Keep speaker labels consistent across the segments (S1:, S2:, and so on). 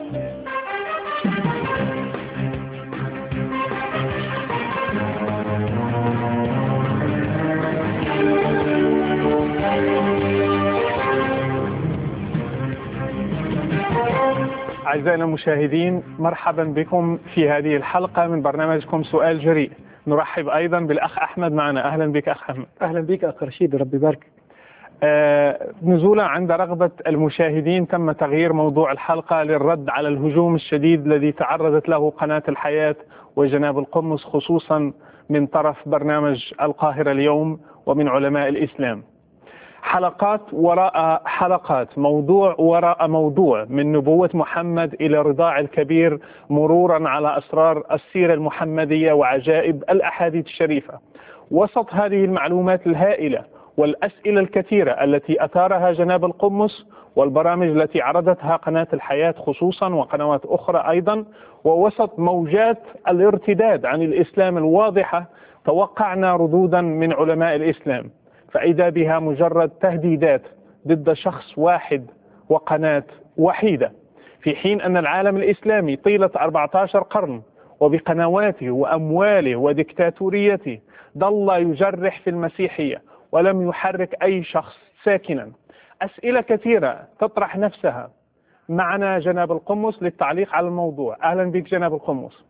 S1: أعزائنا المشاهدين مرحبا بكم في هذه الحلقة من برنامجكم سؤال جريء نرحب أيضا بالأخ أحمد معنا أهلا بك أخ أحمد
S2: اهلا بك اخ رشيد ربي يبارك
S1: آه، نزولا عند رغبة المشاهدين تم تغيير موضوع الحلقة للرد على الهجوم الشديد الذي تعرضت له قناة الحياة وجناب القمص خصوصا من طرف برنامج القاهرة اليوم ومن علماء الإسلام حلقات وراء حلقات موضوع وراء موضوع من نبوة محمد إلى رضاع الكبير مرورا على أسرار السيرة المحمدية وعجائب الأحاديث الشريفة وسط هذه المعلومات الهائلة والأسئلة الكثيرة التي أثارها جناب القمص والبرامج التي عرضتها قناة الحياة خصوصا وقنوات أخرى أيضا ووسط موجات الارتداد عن الإسلام الواضحة توقعنا ردودا من علماء الإسلام فإذا بها مجرد تهديدات ضد شخص واحد وقناة وحيدة في حين أن العالم الإسلامي طيلة 14 قرن وبقنواته وأمواله وديكتاتوريته ظل يجرح في المسيحية ولم يحرك أي شخص ساكنا أسئلة كثيرة تطرح نفسها معنا جناب القمص للتعليق على الموضوع أهلا بك جناب القمص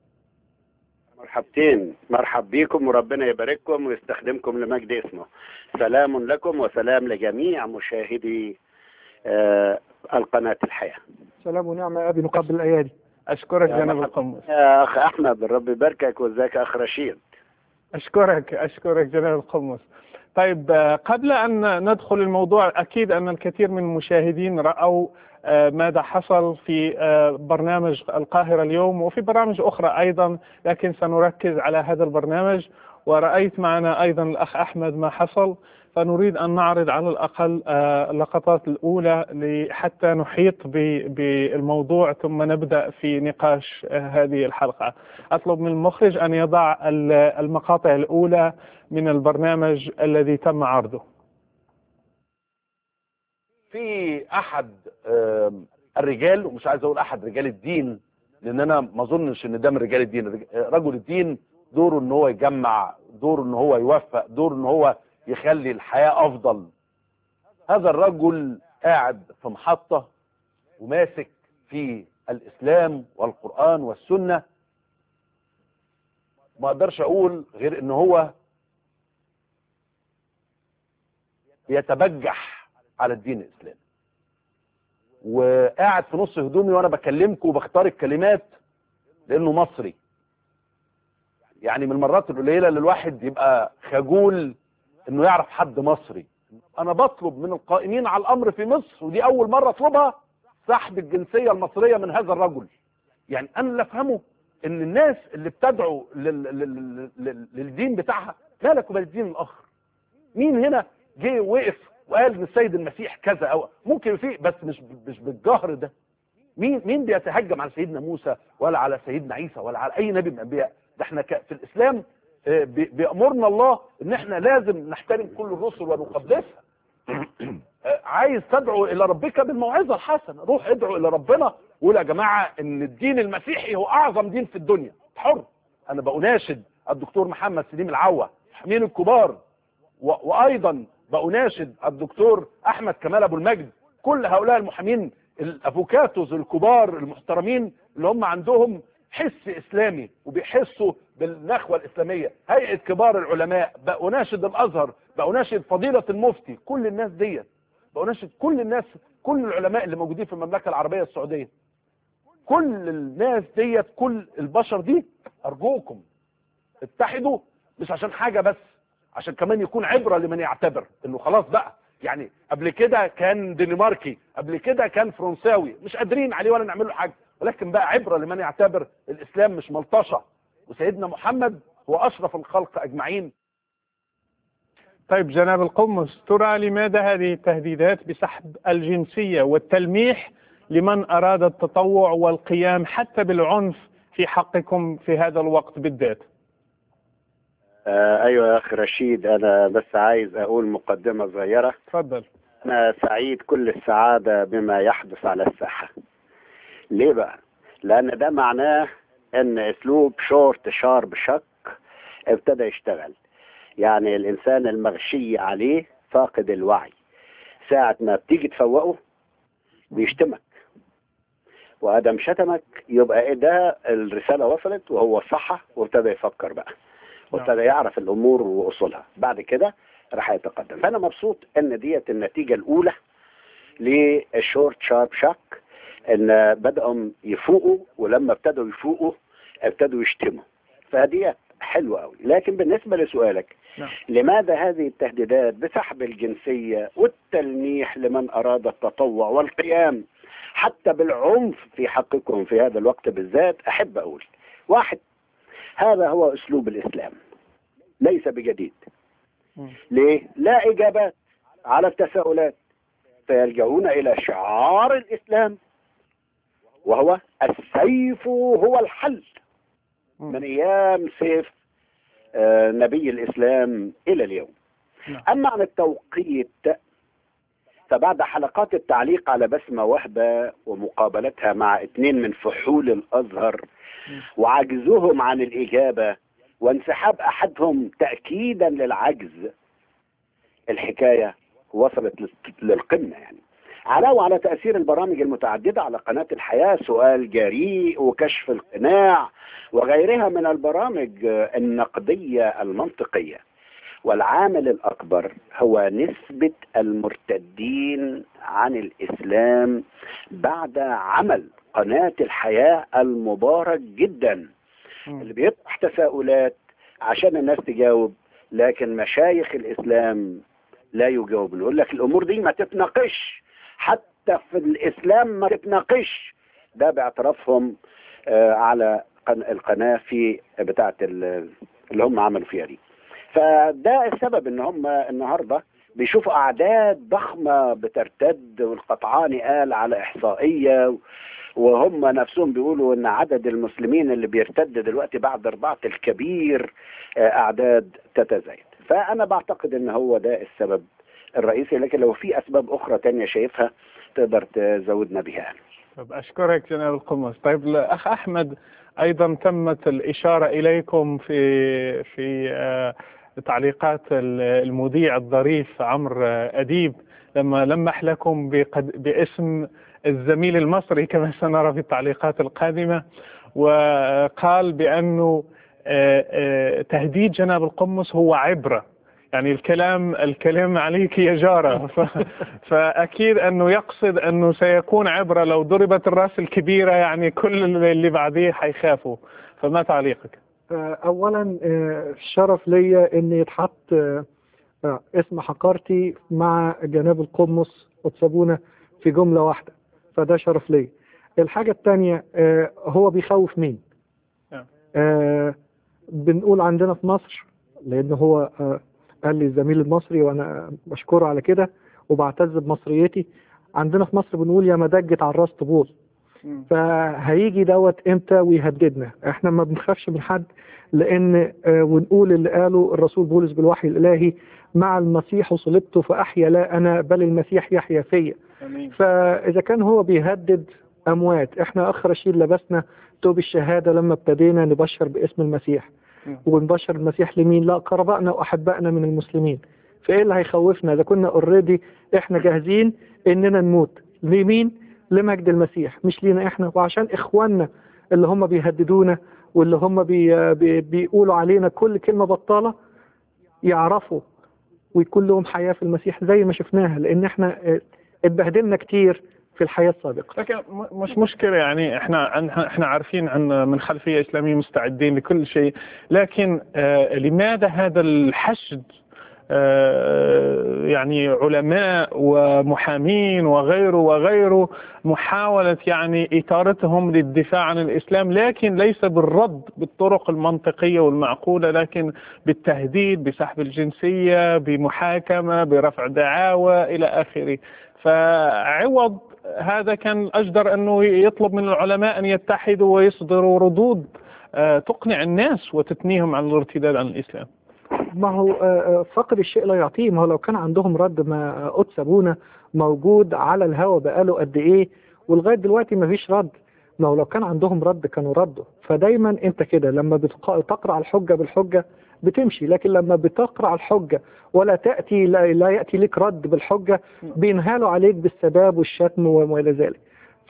S3: مرحبتين مرحب بيكم وربنا يبارككم ويستخدمكم لمجد اسمه سلام لكم وسلام لجميع مشاهدي آه القناة الحياة
S2: سلام ونعمه يا ابي نقبل الايادي
S1: أشكرك
S3: يا
S1: جناب
S3: مرحبا.
S1: القمص
S3: يا أخ أحمد ربي يباركك وازيك أخ رشيد
S1: أشكرك أشكرك جناب القمص طيب آه، قبل أن ندخل الموضوع أكيد أن الكثير من المشاهدين رأوا آه، ماذا حصل في آه، برنامج القاهرة اليوم وفي برامج أخرى أيضا لكن سنركز على هذا البرنامج ورأيت معنا أيضا الأخ أحمد ما حصل فنريد أن نعرض على الأقل آه، اللقطات الأولى ل- حتى نحيط ب- بالموضوع ثم نبدأ في نقاش آه، هذه الحلقة أطلب من المخرج أن يضع ال- المقاطع الأولى من البرنامج الذي تم عرضه
S4: في احد آم، الرجال ومش عايز اقول احد رجال الدين لان انا ما اظنش ان ده من رجال الدين الرج- رجل الدين دوره ان هو يجمع دوره ان هو يوفق دوره ان هو يخلي الحياة افضل هذا الرجل قاعد في محطة وماسك في الاسلام والقرآن والسنة ما اقدرش اقول غير ان هو بيتبجح على الدين الاسلامي وقاعد في نص هدومي وانا بكلمكم وبختار الكلمات لانه مصري يعني من المرات القليله اللي الواحد يبقى خجول انه يعرف حد مصري انا بطلب من القائمين على الامر في مصر ودي اول مره اطلبها سحب الجنسيه المصريه من هذا الرجل يعني انا اللي افهمه ان الناس اللي بتدعو لل... لل... لل... للدين بتاعها مالك ومال الدين الاخر مين هنا جه وقف وقال ان السيد المسيح كذا او ممكن في بس مش مش بالجهر ده مين مين بيتهجم على سيدنا موسى ولا على سيدنا عيسى ولا على اي نبي من الانبياء ده احنا ك- في الاسلام آه، بي- بيامرنا الله ان احنا لازم نحترم كل الرسل ونقدسها آه، عايز تدعو الى ربك بالموعظه الحسنه روح ادعو الى ربنا وقول يا جماعه ان الدين المسيحي هو اعظم دين في الدنيا حر انا بأناشد الدكتور محمد سليم العوة حمين الكبار و- وايضا بأناشد الدكتور احمد كمال ابو المجد كل هؤلاء المحامين الافوكاتوز الكبار المحترمين اللي هم عندهم حس اسلامي وبيحسوا بالنخوه الاسلاميه هيئه كبار العلماء بأناشد الازهر بأناشد فضيله المفتي كل الناس ديت بأناشد كل الناس كل العلماء اللي موجودين في المملكه العربيه السعوديه كل الناس ديت كل البشر دي ارجوكم اتحدوا مش عشان حاجه بس عشان كمان يكون عبره لمن يعتبر انه خلاص بقى يعني قبل كده كان دنماركي قبل كده كان فرنساوي مش قادرين عليه ولا نعمل له حاجه ولكن بقى عبره لمن يعتبر الاسلام مش ملطشه وسيدنا محمد هو اشرف الخلق اجمعين
S1: طيب جناب القمص ترى لماذا هذه التهديدات بسحب الجنسية والتلميح لمن أراد التطوع والقيام حتى بالعنف في حقكم في هذا الوقت بالذات
S3: آه ايوه يا اخ رشيد انا بس عايز اقول مقدمه صغيره
S1: تفضل
S3: انا سعيد كل السعاده بما يحدث على الساحه ليه بقى لان ده معناه ان اسلوب شورت شارب شك ابتدى يشتغل يعني الانسان المغشي عليه فاقد الوعي ساعة ما بتيجي تفوقه بيشتمك وادم شتمك يبقى ايه ده الرسالة وصلت وهو صحة وابتدى يفكر بقى وابتدى يعرف الامور واصولها بعد كده راح يتقدم فانا مبسوط ان ديت النتيجة الاولى للشورت شارب شك ان بدأوا يفوقوا ولما ابتدوا يفوقوا ابتدوا يشتموا فدي حلوة قوي لكن بالنسبة لسؤالك
S1: نعم.
S3: لماذا هذه التهديدات بسحب الجنسية والتلميح لمن أراد التطوع والقيام حتى بالعنف في حقكم في هذا الوقت بالذات أحب أقول واحد هذا هو أسلوب الإسلام ليس بجديد
S1: مم.
S3: ليه؟ لا إجابات على التساؤلات فيلجؤون إلى شعار الإسلام وهو السيف هو الحل
S1: مم.
S3: من أيام سيف آه، نبي الإسلام إلى اليوم
S1: نعم.
S3: أما عن التوقيت فبعد حلقات التعليق على بسمة وهبة ومقابلتها مع اثنين من فحول الأزهر
S1: مم.
S3: وعجزهم عن الإجابة وانسحاب أحدهم تأكيدا للعجز الحكاية وصلت لل- للقمة يعني علاوة على تأثير البرامج المتعددة على قناة الحياة سؤال جريء وكشف القناع وغيرها من البرامج آه، النقدية المنطقية والعامل الأكبر هو نسبة المرتدين عن الإسلام بعد عمل قناة الحياة المبارك جدا
S1: مم.
S3: اللي بيطرح تساؤلات عشان الناس تجاوب لكن مشايخ الإسلام لا يجاوبون يقول لك الأمور دي ما تتناقش حتى في الإسلام ما تتناقش ده باعترافهم آه، على قن- القناة في بتاعة ال- اللي هم عملوا فيها دي فده السبب ان هم النهارده بيشوفوا اعداد ضخمه بترتد والقطعاني قال على احصائيه وهم نفسهم بيقولوا ان عدد المسلمين اللي بيرتد دلوقتي بعد رباعة الكبير آه، اعداد تتزايد فانا بعتقد ان هو ده السبب الرئيسي لكن لو في اسباب اخرى تانية شايفها تقدر تزودنا بها
S1: طيب أشكرك جناب القمص طيب الأخ أحمد أيضا تمت الإشارة إليكم في في آه، تعليقات ال- المذيع الظريف عمرو آه، أديب لما لمح لكم بقد- باسم الزميل المصري كما سنرى في التعليقات القادمة وقال بأنه آه، آه، تهديد جناب القمص هو عبرة يعني الكلام الكلام عليك يا جارة ف- فأكيد أنه يقصد أنه سيكون عبرة لو ضربت الرأس الكبيرة يعني كل اللي اللي بعديه حيخافوا فما تعليقك؟
S2: آه، اولا آه، شرف ليا ان يتحط آه، آه، اسم حقارتي مع جناب القمص وتسابونا في جملة واحدة فده شرف ليا الحاجة الثانية هو بيخوف مين
S1: نعم.
S2: آه، بنقول عندنا في مصر لان هو آه، قال لي الزميل المصري وانا بشكره على كده وبعتز بمصريتي عندنا في مصر بنقول يا مدجت على الراس طبول فهيجي دوت امتى ويهددنا احنا ما بنخافش من حد لان آه، ونقول اللي قاله الرسول بولس بالوحي الالهي مع المسيح صلبت فاحيا لا انا بل المسيح يحيا فيا
S1: امين
S2: فاذا كان هو بيهدد اموات احنا اخ رشيد لبسنا توب الشهاده لما ابتدينا نبشر باسم المسيح
S1: نعم.
S2: ونبشر المسيح لمين لا قربائنا واحبائنا من المسلمين فايه اللي هيخوفنا اذا كنا اوريدي احنا جاهزين اننا نموت لمين لمجد المسيح مش لينا احنا وعشان اخواننا اللي هم بيهددونا واللي هم بي بي بيقولوا علينا كل كلمه بطاله يعرفوا ويكون لهم حياه في المسيح زي ما شفناها لان احنا اه، اتبهدلنا كتير في الحياه السابقه
S1: لكن م- مش مشكلة يعني احنا عن- احنا عارفين عن من خلفية إسلامية مستعدين لكل شيء لكن آه لماذا هذا الحشد آه يعني علماء ومحامين وغيره وغيره محاولة يعني إثارتهم للدفاع عن الإسلام لكن ليس بالرد بالطرق المنطقية والمعقولة لكن بالتهديد بسحب الجنسية بمحاكمة برفع دعاوى إلى آخره فعوض هذا كان أجدر أنه يطلب من العلماء أن يتحدوا ويصدروا ردود آه، تقنع الناس وتثنيهم عن الارتداد عن الإسلام
S2: ما هو آه، آه، فقد الشيء لا يعطيه ما هو لو كان عندهم رد ما آه، قدس ابونا موجود على الهوا بقاله قد ايه ولغايه دلوقتي ما فيش رد ما هو لو كان عندهم رد كانوا ردوا فدايما انت كده لما بتق- تقرأ الحجة بالحجة بتمشي لكن لما بتقرأ الحجة ولا تأتي لا, لا يأتي لك رد بالحجة بينهالوا عليك بالسباب والشتم وما إلى ذلك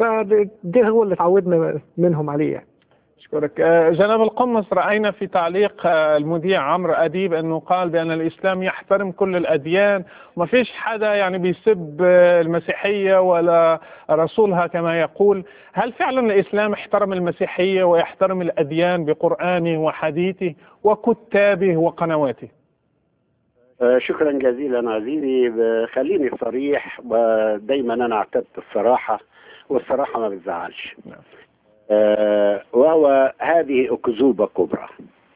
S2: فده هو اللي اتعودنا منهم عليه يعني.
S1: أشكرك آه، جناب القمص رأينا في تعليق آه، المذيع عمرو أديب أنه قال بأن الإسلام يحترم كل الأديان وما فيش حدا يعني بيسب آه، المسيحية ولا رسولها كما يقول هل فعلا الإسلام احترم المسيحية ويحترم الأديان بقرآنه وحديثه وكتابه وقنواته
S3: آه، شكرا جزيلا عزيزي ب- خليني صريح ودايما انا اعتدت الصراحه والصراحه ما بتزعلش
S1: نعم.
S3: آه، وهو هذه اكذوبه كبرى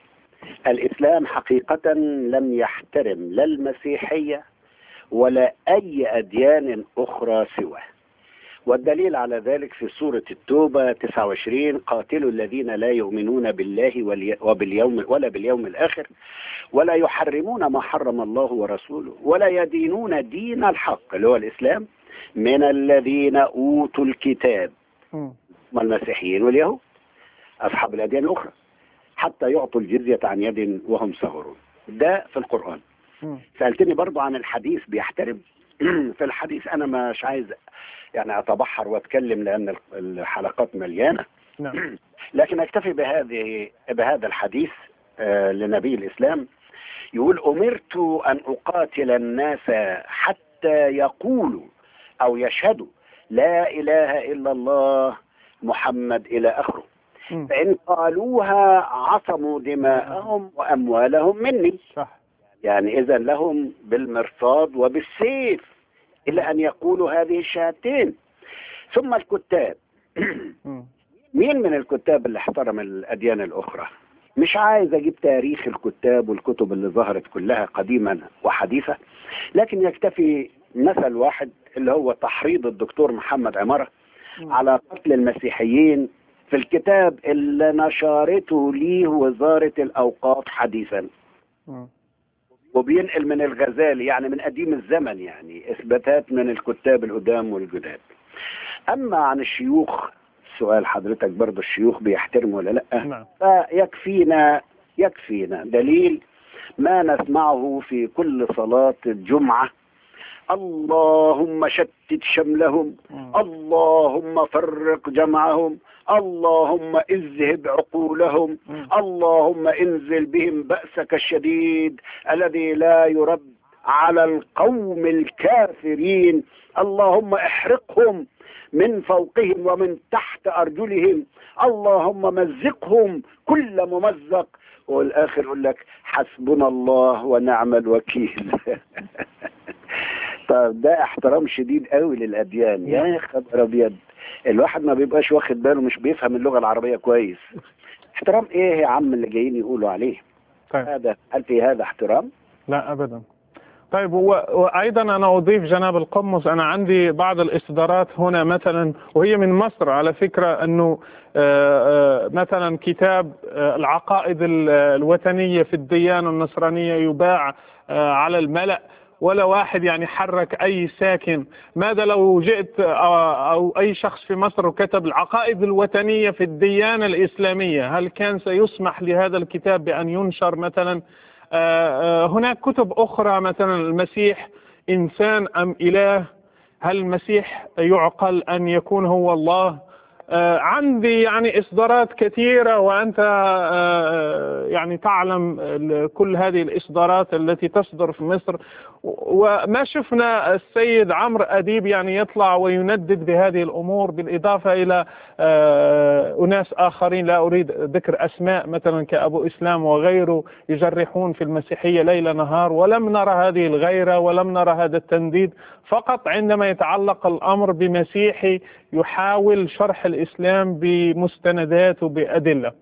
S3: الاسلام حقيقه لم يحترم لا المسيحيه ولا اي اديان اخرى سواه والدليل على ذلك في سورة التوبة 29 قاتلوا الذين لا يؤمنون بالله والي- وباليوم ولا باليوم الآخر ولا يحرمون ما حرم الله ورسوله ولا يدينون دين الحق اللي هو الإسلام من الذين أوتوا الكتاب
S1: مم.
S3: هم المسيحيين واليهود أصحاب الأديان الأخرى حتى يعطوا الجزية عن يد وهم صغرون ده في القرآن
S1: مم.
S3: سألتني برضو عن الحديث بيحترم في الحديث أنا مش عايز يعني أتبحر وأتكلم لأن الحلقات مليانة
S1: نعم
S3: لكن أكتفي بهذه بهذا الحديث آه، لنبي الإسلام يقول أمرت أن أقاتل الناس حتى يقولوا أو يشهدوا لا إله إلا الله محمد إلى آخره
S1: مم.
S3: فإن قالوها عصموا دماءهم وأموالهم مني
S1: صح
S3: يعني إذا لهم بالمرصاد وبالسيف إلى أن يقولوا هذه الشهادتين ثم الكتاب
S1: مم.
S3: مين من الكتاب اللي احترم الأديان الأخرى مش عايز أجيب تاريخ الكتاب والكتب اللي ظهرت كلها قديما وحديثة لكن يكتفي مثل واحد اللي هو تحريض الدكتور محمد عمارة على قتل المسيحيين في الكتاب اللي نشرته ليه وزارة الأوقاف حديثا
S1: مم.
S3: وبينقل من الغزالي يعني من قديم الزمن يعني اثباتات من الكتاب القدام والجداد اما عن الشيوخ سؤال حضرتك برضو الشيوخ بيحترموا ولا لا
S1: نعم
S3: فيكفينا يكفينا دليل ما نسمعه في كل صلاة الجمعة اللهم شتت شملهم
S1: مم.
S3: اللهم فرق جمعهم اللهم اذهب عقولهم
S1: مم.
S3: اللهم انزل بهم بأسك الشديد الذي لا يرد على القوم الكافرين اللهم احرقهم من فوقهم ومن تحت أرجلهم اللهم مزقهم كل ممزق والآخر يقول لك حسبنا الله ونعم الوكيل طب ده احترام شديد قوي للأديان يا خبر أبيض الواحد ما بيبقاش واخد باله مش بيفهم اللغة العربية كويس احترام ايه يا عم اللي جايين يقولوا عليه
S1: طيب
S3: هذا هل في هذا احترام
S1: لا ابدا طيب و- وايضا انا اضيف جناب القمص انا عندي بعض الاصدارات هنا مثلا وهي من مصر على فكره انه آه، آه، مثلا كتاب آه، العقائد ال- الوثنيه في الديانه النصرانيه يباع آه، على الملأ ولا واحد يعني حرك اي ساكن ماذا لو جئت آه، او اي شخص في مصر وكتب العقائد الوثنيه في الديانه الاسلاميه هل كان سيسمح لهذا الكتاب بان ينشر مثلا آه، آه، هناك كتب أخرى مثلا المسيح إنسان أم إله هل المسيح يعقل أن يكون هو الله آه، عندي يعني إصدارات كثيرة وأنت آه، يعني تعلم ال- كل هذه الإصدارات التي تصدر في مصر وما شفنا السيد عمرو أديب يعني يطلع ويندد بهذه الأمور بالإضافة إلى آه، أناس آخرين لا أريد ذكر أسماء مثلا كأبو إسلام وغيره يجرحون في المسيحية ليل نهار ولم نرى هذه الغيرة ولم نرى هذا التنديد فقط عندما يتعلق الأمر بمسيحي يحاول شرح الإسلام بمستندات وبأدلة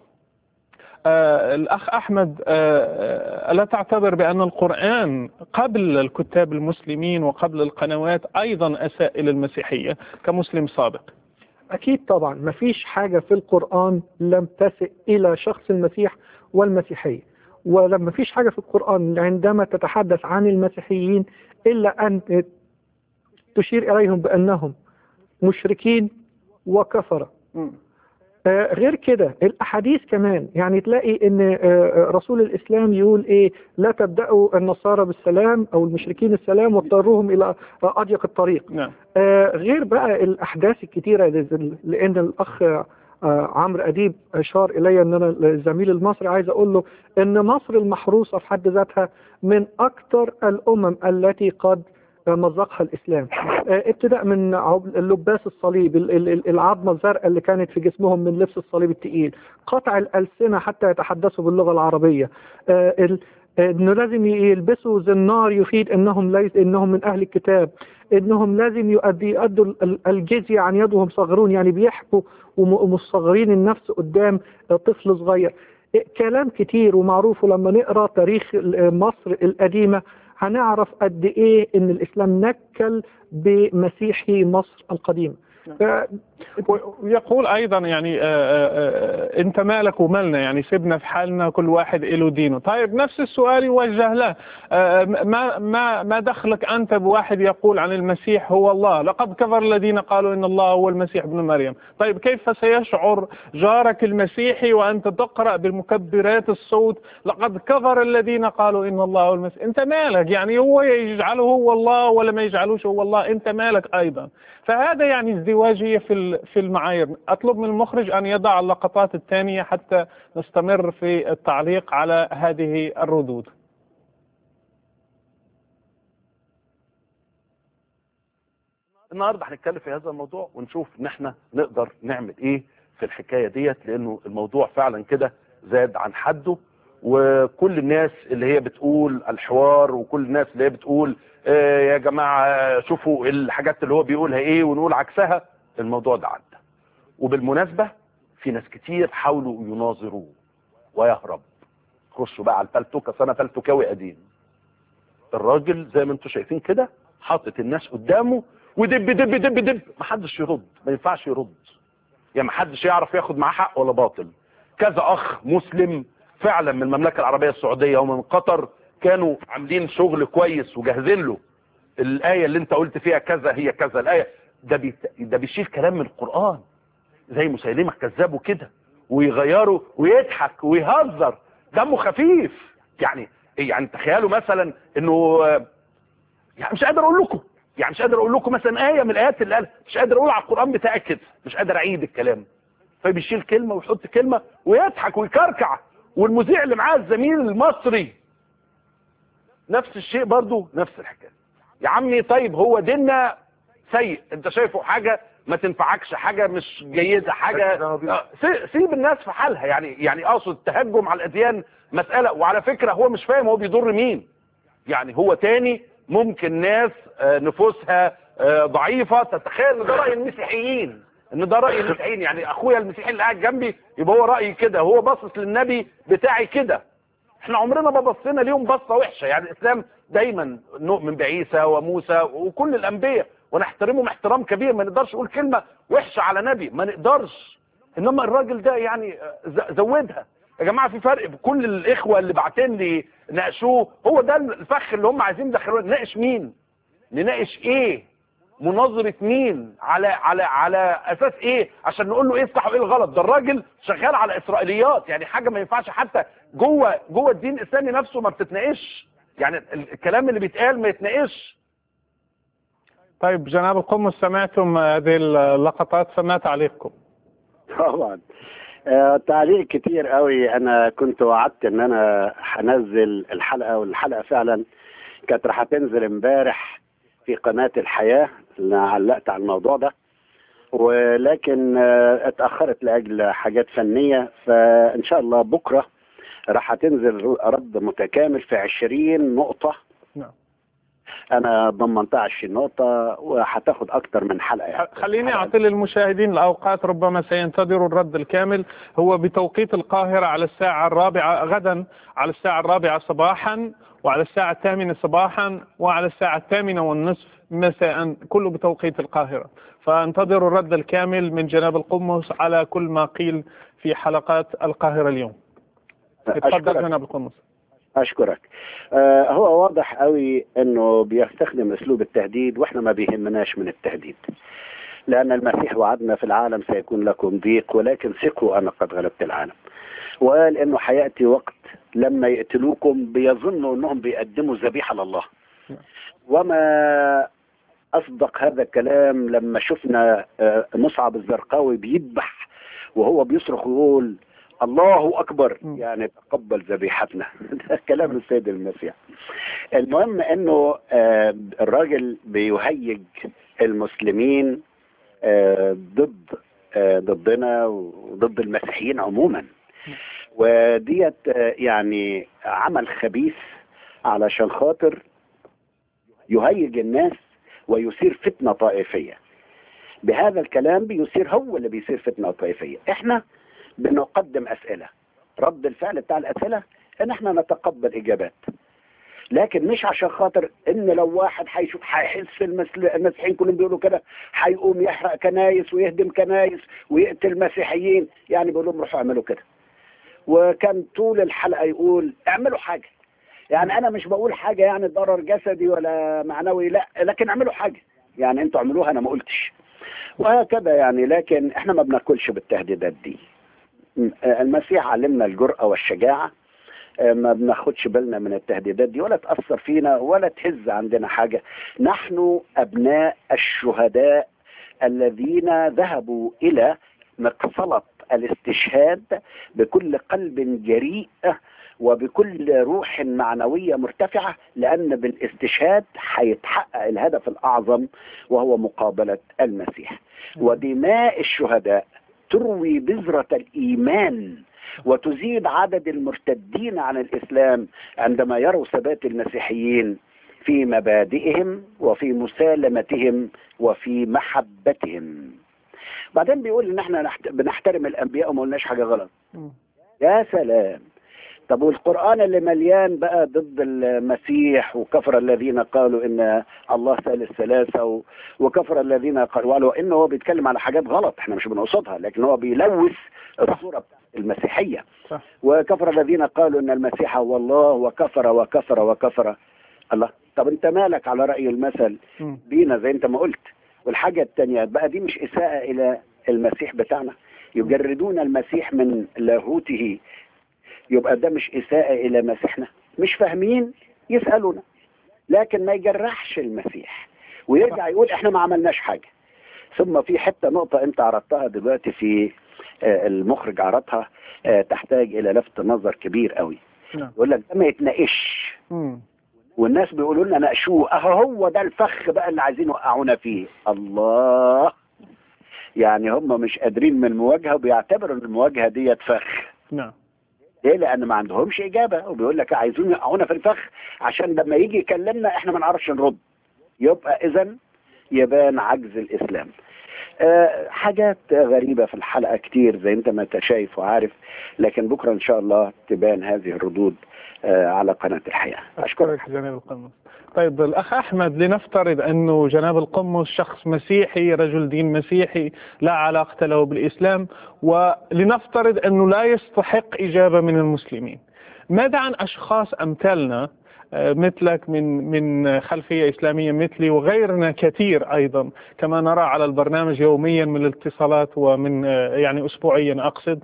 S1: آه الأخ أحمد آه ألا تعتبر بأن القرآن قبل الكتاب المسلمين وقبل القنوات أيضا أساء إلى المسيحية كمسلم سابق
S2: أكيد طبعا ما فيش حاجة في القرآن لم تسئ إلى شخص المسيح والمسيحية ولما فيش حاجة في القرآن عندما تتحدث عن المسيحيين إلا أن تشير إليهم بأنهم مشركين وكفرة
S1: مم.
S2: آه، غير كده الاحاديث كمان يعني تلاقي ان آه، آه، رسول الاسلام يقول ايه لا تبداوا النصارى بالسلام او المشركين السلام واضطروهم الى آه، اضيق الطريق
S1: نعم
S2: آه، غير بقى الاحداث الكتيره اللي- لان الاخ آه، عمرو اديب اشار الي ان انا الزميل المصري عايز اقول له ان مصر المحروسه في حد ذاتها من اكثر الامم التي قد مزقها الاسلام آه، ابتداء من عب- اللباس الصليب ال- ال- ال- العظمه الزرقاء اللي كانت في جسمهم من لبس الصليب الثقيل قطع الالسنه حتى يتحدثوا باللغه العربيه آه، ال- انه لازم يلبسوا زنار يفيد انهم ليس انهم من اهل الكتاب انهم لازم يؤدي يؤدوا ال- الجزيه عن يد وهم صغرون يعني بيحكوا وم- ومصغرين النفس قدام طفل صغير كلام كتير ومعروف ولما نقرا تاريخ مصر القديمه هنعرف قد ايه ان الاسلام نكل بمسيحي مصر القديمه آه،
S1: ويقول ايضا يعني آه، آه، آه، انت مالك ومالنا يعني سيبنا في حالنا كل واحد له دينه طيب نفس السؤال يوجه له آه، ما ما ما دخلك انت بواحد يقول عن المسيح هو الله لقد كفر الذين قالوا ان الله هو المسيح ابن مريم طيب كيف سيشعر جارك المسيحي وانت تقرا بمكبرات الصوت لقد كفر الذين قالوا ان الله هو المسيح انت مالك يعني هو يجعله هو الله ولا ما يجعلوش هو الله انت مالك ايضا فهذا يعني ازدواجية في ال- في المعايير أطلب من المخرج أن يضع اللقطات الثانية حتى نستمر في التعليق على هذه الردود
S4: النهارده هنتكلم في هذا الموضوع ونشوف ان احنا نقدر نعمل ايه في الحكايه ديت لانه الموضوع فعلا كده زاد عن حده وكل الناس اللي هي بتقول الحوار وكل الناس اللي هي بتقول آه يا جماعه شوفوا الحاجات اللي هو بيقولها ايه ونقول عكسها الموضوع ده عدى وبالمناسبه في ناس كتير حاولوا يناظروه ويهرب خشوا بقى على الفلتوكه انا فلتوكاوي قديم الراجل زي ما انتم شايفين كده حاطط الناس قدامه ودب دب دب دب محدش يرد ما ينفعش يرد يعني محدش يعرف ياخد معاه حق ولا باطل كذا اخ مسلم فعلا من المملكه العربيه السعوديه ومن قطر كانوا عاملين شغل كويس وجاهزين له الايه اللي انت قلت فيها كذا هي كذا الايه ده بيت... ده بيشيل كلام من القران زي مسيلمه كذاب وكده ويغيره ويضحك ويهزر دمه خفيف يعني يعني تخيلوا مثلا انه يعني مش قادر اقول لكم يعني مش قادر اقول لكم مثلا ايه من الايات اللي قالها مش قادر اقول على القران بتاعي كده مش قادر اعيد الكلام فبيشيل كلمه ويحط كلمه ويضحك ويكركع والمذيع اللي معاه الزميل المصري نفس الشيء برضو نفس الحكايه يا عمي طيب هو ديننا سيء انت شايفه حاجه ما تنفعكش حاجه مش جيده حاجه آه، سي- سيب الناس في حالها يعني يعني اقصد التهجم على الاديان مساله وعلى فكره هو مش فاهم هو بيضر مين يعني هو تاني ممكن ناس آه، نفوسها آه، ضعيفه تتخيل ان ده راي المسيحيين ان ده راي المسيحيين يعني اخويا المسيحي اللي قاعد جنبي يبقى هو رايي كده هو باصص للنبي بتاعي كده احنا عمرنا ما بصينا ليهم بصه وحشه يعني الاسلام دايما نؤمن بعيسى وموسى وكل الانبياء ونحترمهم احترام كبير ما نقدرش نقول كلمه وحشه على نبي ما نقدرش انما الراجل ده يعني ز- زودها يا جماعه في فرق بكل الاخوه اللي بعتين لي ناقشوه هو ده الفخ اللي هم عايزين يدخلوه نناقش مين نناقش ايه مناظرة مين على على على اساس ايه عشان نقول له ايه الصح وايه الغلط ده الراجل شغال على اسرائيليات يعني حاجه ما ينفعش حتى جوه جوه الدين الاسلامي نفسه ما بتتناقش يعني ال- الكلام اللي بيتقال ما يتناقش
S1: طيب جناب القمص سمعتم هذه اللقطات فما تعليقكم
S3: طبعا آه، تعليق كتير قوي انا كنت وعدت ان انا هنزل الحلقه والحلقه فعلا كانت راح تنزل امبارح في قناه الحياه اللي علقت على الموضوع ده ولكن آه، اتاخرت لاجل حاجات فنيه فان شاء الله بكره راح تنزل رد متكامل في 20 نقطه
S1: نعم.
S3: انا ضمنتها 20 نقطه وهتاخد اكتر من حلقه يعني.
S1: خليني أعطي للمشاهدين الأوقات ربما سينتظروا الرد الكامل هو بتوقيت القاهرة على الساعة الرابعة غدا على الساعة الرابعة صباحا وعلى الساعة الثامنة صباحا وعلى الساعة الثامنة والنصف مساء كله بتوقيت القاهرة فانتظروا الرد الكامل من جناب القمص على كل ما قيل في حلقات القاهرة اليوم اتفضل
S3: أشكرك.
S1: جناب القمص
S3: اشكرك آه هو واضح قوي انه بيستخدم اسلوب التهديد واحنا ما بيهمناش من التهديد لأن المسيح وعدنا في العالم سيكون لكم ضيق ولكن ثقوا أنا قد غلبت العالم وقال إنه حيأتي وقت لما يقتلوكم بيظنوا أنهم بيقدموا ذبيحة لله وما أصدق هذا الكلام لما شفنا آه، مصعب الزرقاوي بيذبح وهو بيصرخ ويقول الله أكبر
S1: م.
S3: يعني تقبل ذبيحتنا ده كلام السيد المسيح المهم انه آه، الراجل بيهيج المسلمين آه، ضد آه، ضدنا وضد المسيحيين عموما وديت آه، يعني عمل خبيث علشان خاطر يهيج الناس ويثير فتنة طائفية بهذا الكلام بيثير هو اللي بيثير فتنة طائفية احنا بنقدم اسئلة رد الفعل بتاع الاسئلة ان احنا نتقبل اجابات لكن مش عشان خاطر ان لو واحد هيشوف هيحس المسل- المسيحيين كلهم بيقولوا كده هيقوم يحرق كنايس ويهدم كنايس ويقتل مسيحيين يعني بيقول لهم روحوا اعملوا كده وكان طول الحلقه يقول اعملوا حاجه يعني انا مش بقول حاجه يعني ضرر جسدي ولا معنوي لا لكن اعملوا حاجه يعني انتوا اعملوها انا ما قلتش وهكذا يعني لكن احنا ما بناكلش بالتهديدات دي م- المسيح علمنا الجرأة والشجاعة آه، ما بناخدش بالنا من التهديدات دي ولا تأثر فينا ولا تهز عندنا حاجة نحن أبناء الشهداء الذين ذهبوا إلى مقصلة الاستشهاد بكل قلب جريء وبكل روح معنوية مرتفعة لأن بالاستشهاد هيتحقق الهدف الأعظم وهو مقابلة المسيح ودماء الشهداء تروي بذرة الإيمان وتزيد عدد المرتدين عن الإسلام عندما يروا ثبات المسيحيين في مبادئهم وفي مسالمتهم وفي محبتهم بعدين بيقول ان احنا نحت- بنحترم الانبياء وما قلناش حاجه غلط
S1: مم.
S3: يا سلام طب والقرآن اللي مليان بقى ضد المسيح وكفر الذين قالوا إن الله ثالث ثلاثة و- وكفر الذين قالوا قالوا إنه هو بيتكلم على حاجات غلط إحنا مش بنقصدها لكن هو بيلوث الصورة المسيحية
S1: صح.
S3: وكفر الذين قالوا إن المسيح هو الله وكفر وكفر وكفر الله طب أنت مالك على رأي المثل
S1: مم.
S3: بينا زي أنت ما قلت والحاجة التانية بقى دي مش إساءة إلى المسيح بتاعنا يجردون المسيح من لاهوته يبقى ده مش إساءة إلى مسيحنا مش فاهمين يسألونا لكن ما يجرحش المسيح ويرجع يقول احنا ما عملناش حاجة ثم في حتة نقطة انت عرضتها دلوقتي في آه، المخرج عرضها آه، تحتاج الى لفت نظر كبير قوي
S1: نعم.
S3: يقول لك ده ما يتناقش
S1: مم.
S3: والناس بيقولوا لنا ناقشوه اهو هو ده الفخ بقى اللي عايزين يوقعونا فيه الله يعني هم مش قادرين من المواجهه وبيعتبروا ان المواجهه ديت فخ
S1: نعم
S3: ليه؟ لأن ما عندهمش إجابة وبيقول لك عايزين يقعونا في الفخ عشان لما يجي يكلمنا إحنا ما نعرفش نرد. يبقى إذا يبان عجز الإسلام. آه حاجات غريبة في الحلقة كتير زي أنت ما أنت شايف وعارف لكن بكرة إن شاء الله تبان هذه الردود آه على قناة الحياة. أشكرك
S1: أشكرك جناب القمص طيب الأخ أحمد لنفترض أنه جناب القمص شخص مسيحي رجل دين مسيحي لا علاقة له بالإسلام ولنفترض أنه لا يستحق إجابة من المسلمين ماذا عن أشخاص أمثالنا آه، مثلك من من خلفيه اسلاميه مثلي وغيرنا كثير ايضا كما نرى على البرنامج يوميا من الاتصالات ومن آه، يعني اسبوعيا اقصد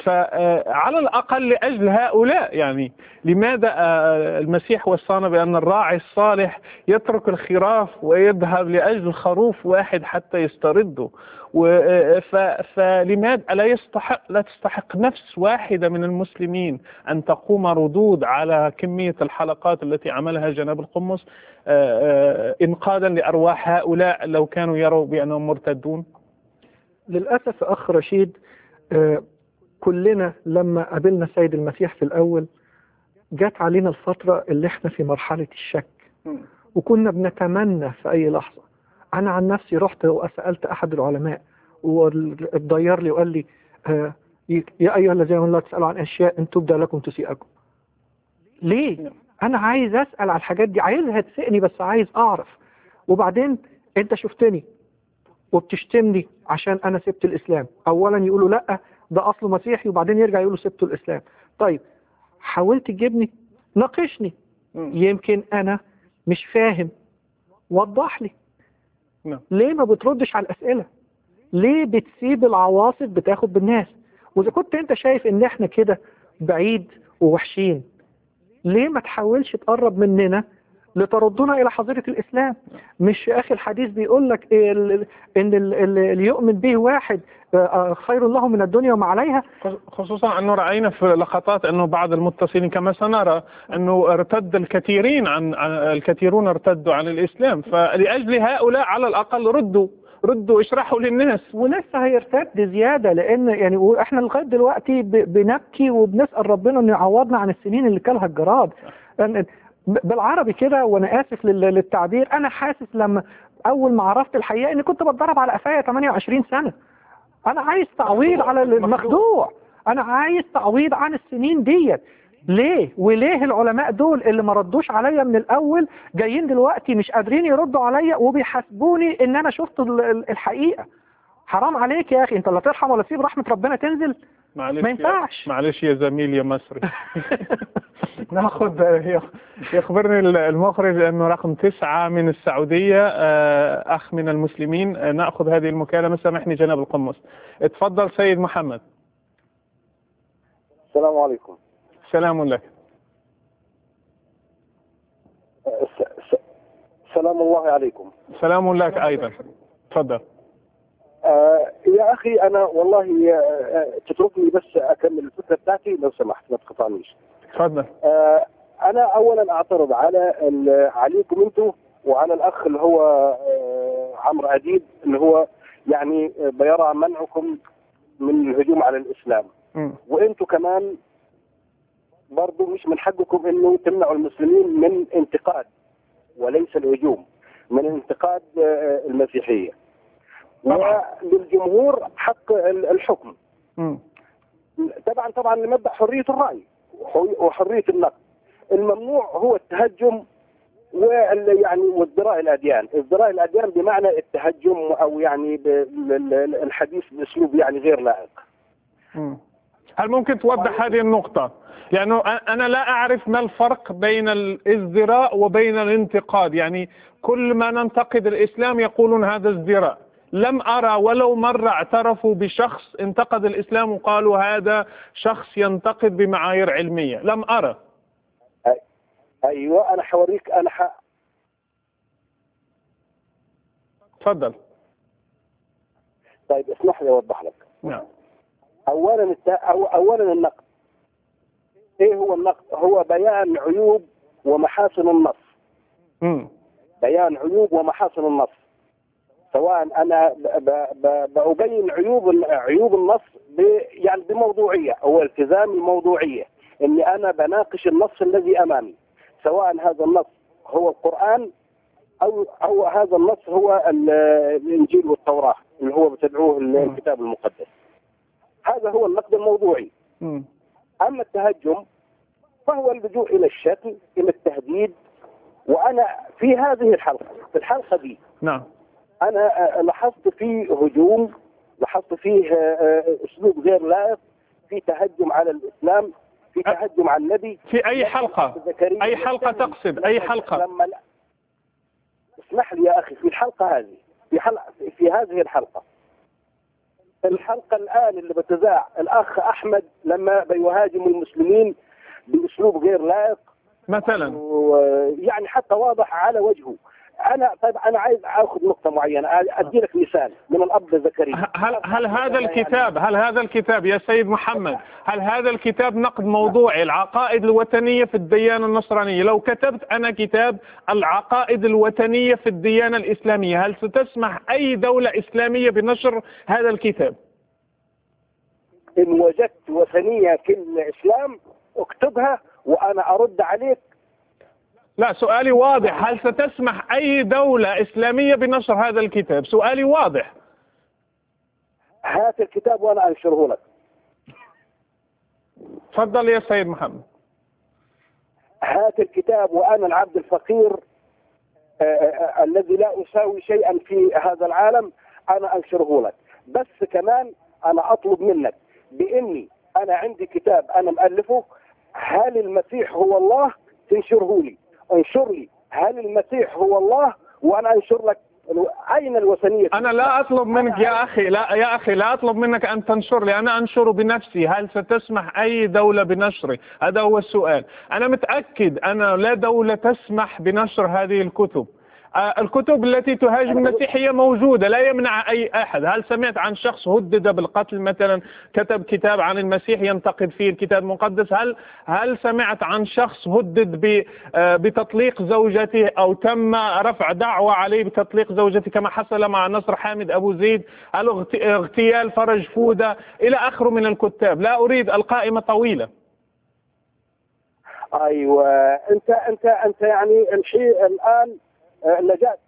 S1: فعلى الاقل لاجل هؤلاء يعني لماذا آه، المسيح وصانا بان الراعي الصالح يترك الخراف ويذهب لاجل خروف واحد حتى يسترده و- ف- فلماذا لا يستحق لا تستحق نفس واحده من المسلمين ان تقوم ردود على كميه الحلقات التي عملها جناب القمص آه، آه، انقاذا لارواح هؤلاء لو كانوا يروا بانهم مرتدون؟
S2: للأسف أخ رشيد آه، كلنا لما قابلنا السيد المسيح في الأول جات علينا الفترة اللي احنا في مرحلة الشك وكنا بنتمنى في أي لحظة أنا عن نفسي رحت وسألت أحد العلماء والضير لي وقال لي آه، يا أيها الذين لا تسألوا عن أشياء إن تبدى لكم تسيئكم ليه؟ أنا عايز أسأل على الحاجات دي عايزها تسئني بس عايز أعرف وبعدين أنت شفتني وبتشتمني عشان انا سبت الاسلام اولا يقولوا لا ده اصله مسيحي وبعدين يرجع يقولوا سبت الاسلام طيب حاولت تجيبني ناقشني يمكن انا مش فاهم وضح لي
S1: نعم.
S2: ليه ما بتردش على الاسئله ليه بتسيب العواصف بتاخد بالناس واذا كنت انت شايف ان احنا كده بعيد ووحشين ليه ما تحاولش تقرب مننا لتردنا الى حظيره الاسلام مش يا اخي الحديث بيقول لك ال- ال- ان ال- ال- اللي يؤمن به واحد آه، آه، خير له من الدنيا وما عليها
S1: خصوصا انه راينا في لقطات انه بعض المتصلين كما سنرى انه ارتد الكثيرين عن عن- الكثيرون ارتدوا عن الاسلام فلاجل هؤلاء على الاقل ردوا ردوا اشرحوا للناس
S2: ولسه هيرتد زياده لان يعني واحنا لغايه دلوقتي ب- بنبكي وبنسال ربنا انه يعوضنا عن السنين اللي كلها الجراد لأن ب- بالعربي كده وانا اسف لل- للتعبير انا حاسس لما اول ما عرفت الحقيقه اني كنت بتضرب على قفايا 28 سنه انا عايز تعويض على المخدوع انا عايز تعويض عن السنين ديت ليه وليه العلماء دول اللي ما ردوش عليا من الاول جايين دلوقتي مش قادرين يردوا عليا وبيحاسبوني ان انا شفت ال- ال- الحقيقه حرام عليك يا اخي انت لا ترحم ولا تسيب رحمه ربنا تنزل
S1: معلش
S2: ما
S1: يا-
S2: ينفعش.
S1: معلش يا زميل يا مصري ناخذ يخبرني المخرج انه رقم تسعة من السعودية آه، اخ من المسلمين آه، ناخذ هذه المكالمة سامحني جناب القمص اتفضل سيد محمد
S5: السلام عليكم
S1: سلام لك
S5: س- س- سلام الله عليكم
S1: سلام لك ايضا تفضل
S5: آه يا اخي انا والله آه، آه، تتركني بس اكمل الفكره بتاعتي لو سمحت ما تقطعنيش
S1: تفضل
S5: آه انا اولا اعترض على ال- عليكم انتم وعلى الاخ اللي هو آه عمرو اديب اللي هو يعني آه، بيرى منعكم من الهجوم على الاسلام
S1: مم.
S5: وانتم كمان برضو مش من حقكم انه تمنعوا المسلمين من انتقاد وليس الهجوم من انتقاد آه، المسيحيه
S1: طبعاً.
S5: وللجمهور حق ال- الحكم
S1: مم.
S5: طبعا طبعا نمدح حريه الراي وحو- وحريه النقد الممنوع هو التهجم وال يعني وازدراء الاديان، ازدراء الاديان بمعنى التهجم او يعني ب- ال- ال- الحديث باسلوب يعني غير لائق.
S1: مم. هل ممكن توضح هذه النقطة؟ لأنه أ- أنا لا أعرف ما الفرق بين الازدراء وبين الانتقاد يعني كل ما ننتقد الإسلام يقولون هذا ازدراء لم أرى ولو مرة اعترفوا بشخص انتقد الإسلام وقالوا هذا شخص ينتقد بمعايير علمية لم أرى
S5: ايوه انا حوريك انا ح...
S1: تفضل
S5: طيب اسمح لي اوضح لك.
S1: نعم
S5: اولا الت... أو... اولا النقد. ايه هو النقد؟ هو بيان عيوب ومحاسن النص.
S1: مم.
S5: بيان عيوب ومحاسن النص سواء انا ب- ب- ب- بأبين عيوب عيوب النص ب يعني بموضوعيه او التزام الموضوعيه اني انا بناقش النص الذي امامي سواء هذا النص هو القران او او هذا النص هو ال- الانجيل والتوراه اللي هو بتدعوه الكتاب المقدس هذا هو النقد الموضوعي
S1: مم.
S5: اما التهجم فهو اللجوء الى الشتم الى التهديد وانا في هذه الحلقه في الحلقه دي
S1: نعم
S5: انا آه، لاحظت فيه هجوم لاحظت فيه آه، آه، اسلوب غير لائق في تهجم على الاسلام في
S1: أه.
S5: تهجم على النبي
S1: في أي حلقة
S5: زكريا
S1: أي حلقة تقصد أي حلقة
S5: لما لا اسمح لي يا اخي في الحلقه هذه في حلقه في هذه الحلقه الحلقه الان اللي بتذاع الاخ احمد لما بيهاجم المسلمين باسلوب غير لائق
S1: مثلا
S5: ويعني حتى واضح على وجهه انا طيب انا عايز اخذ نقطه معينه ادي لك مثال من الاب زكريا
S1: هل هل هذا الكتاب هل هذا الكتاب يا سيد محمد هل هذا الكتاب نقد موضوعي العقائد الوثنية في الديانة النصرانية لو كتبت أنا كتاب العقائد الوثنية في الديانة الإسلامية هل ستسمح أي دولة إسلامية بنشر هذا الكتاب
S5: ان وجدت وثنيه كلمه اسلام اكتبها وانا ارد عليك
S1: لا سؤالي واضح هل ستسمح أي دولة إسلامية بنشر هذا الكتاب سؤالي واضح
S5: هات الكتاب وانا انشره لك
S1: تفضل يا سيد محمد
S5: هات الكتاب وانا العبد الفقير آه، آه، الذي لا اساوي شيئا في هذا العالم انا انشره لك بس كمان انا اطلب منك باني انا عندي كتاب انا مؤلفه هل المسيح هو الله تنشره لي انشر لي هل المسيح هو الله وانا انشر لك الو... اين الوثنيه
S1: أنا لا أطلب منك يا أخي لا يا أخي لا أطلب منك أن تنشر لي أنا أنشر بنفسي هل ستسمح أي دولة بنشره هذا هو السؤال أنا متأكد أن لا دولة تسمح بنشر هذه الكتب آه، الكتب التي تهاجم المسيحية موجودة لا يمنع أي أحد هل سمعت عن شخص هدد بالقتل مثلا كتب كتاب عن المسيح ينتقد فيه الكتاب المقدس هل هل سمعت عن شخص هدد ب- آه، بتطليق زوجته أو تم رفع دعوة عليه بتطليق زوجته كما حصل مع نصر حامد أبو زيد هل اغت- اغتيال فرج فودة إلى آخره من الكتاب لا أريد القائمة طويلة
S5: ايوه انت انت انت يعني الشيء الان آه، اللجاء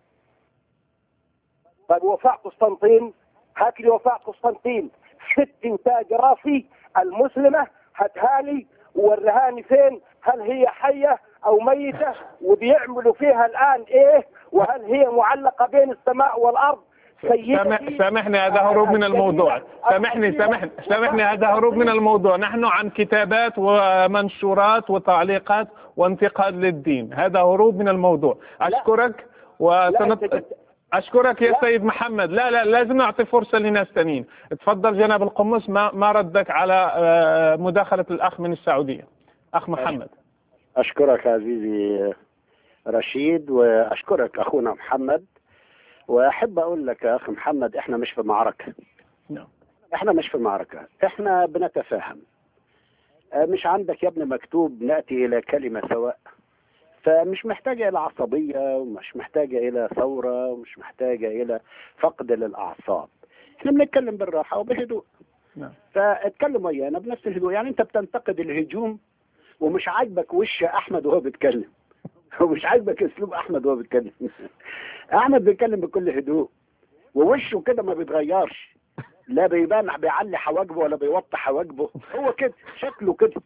S5: طيب وفاء قسطنطين هات لي وفاء قسطنطين ست انتاج راسي المسلمه هاتها لي ووريهاني فين هل هي حيه او ميته وبيعملوا فيها الان ايه وهل هي معلقه بين السماء والارض
S1: سامح
S5: سيدتي
S1: سامحني هذا هروب من الموضوع سامحني سامحني سامحني هذا هروب من الموضوع نحن عن كتابات ومنشورات وتعليقات وانتقاد للدين هذا هروب من الموضوع أشكرك
S5: لا،
S1: وسنط...
S5: أنت جبت-
S1: أشكرك يا
S5: لا.
S1: سيد محمد لا لا لازم نعطي فرصة لناس تانيين تفضل جناب القمص ما ما ردك على آه، مداخلة الأخ من السعودية أخ محمد
S3: أشكرك عزيزي رشيد وأشكرك أخونا محمد وأحب أقول لك يا أخي محمد إحنا مش في معركة
S1: نعم.
S3: إحنا مش في معركة إحنا بنتفاهم آه، مش عندك يا ابني مكتوب نأتي إلى كلمة سواء فمش محتاجة إلى عصبية ومش محتاجة إلى ثورة ومش محتاجة إلى فقد للأعصاب إحنا بنتكلم بالراحة وبهدوء
S1: نعم.
S3: فاتكلم ويانا بنفس الهدوء يعني أنت بتنتقد الهجوم ومش عاجبك وش احمد وهو بيتكلم ومش عاجبك اسلوب احمد وهو بيتكلم احمد بيتكلم بكل هدوء ووشه كده ما بيتغيرش لا بيبان بيعلي حواجبه ولا بيوطي حواجبه هو كده شكله كده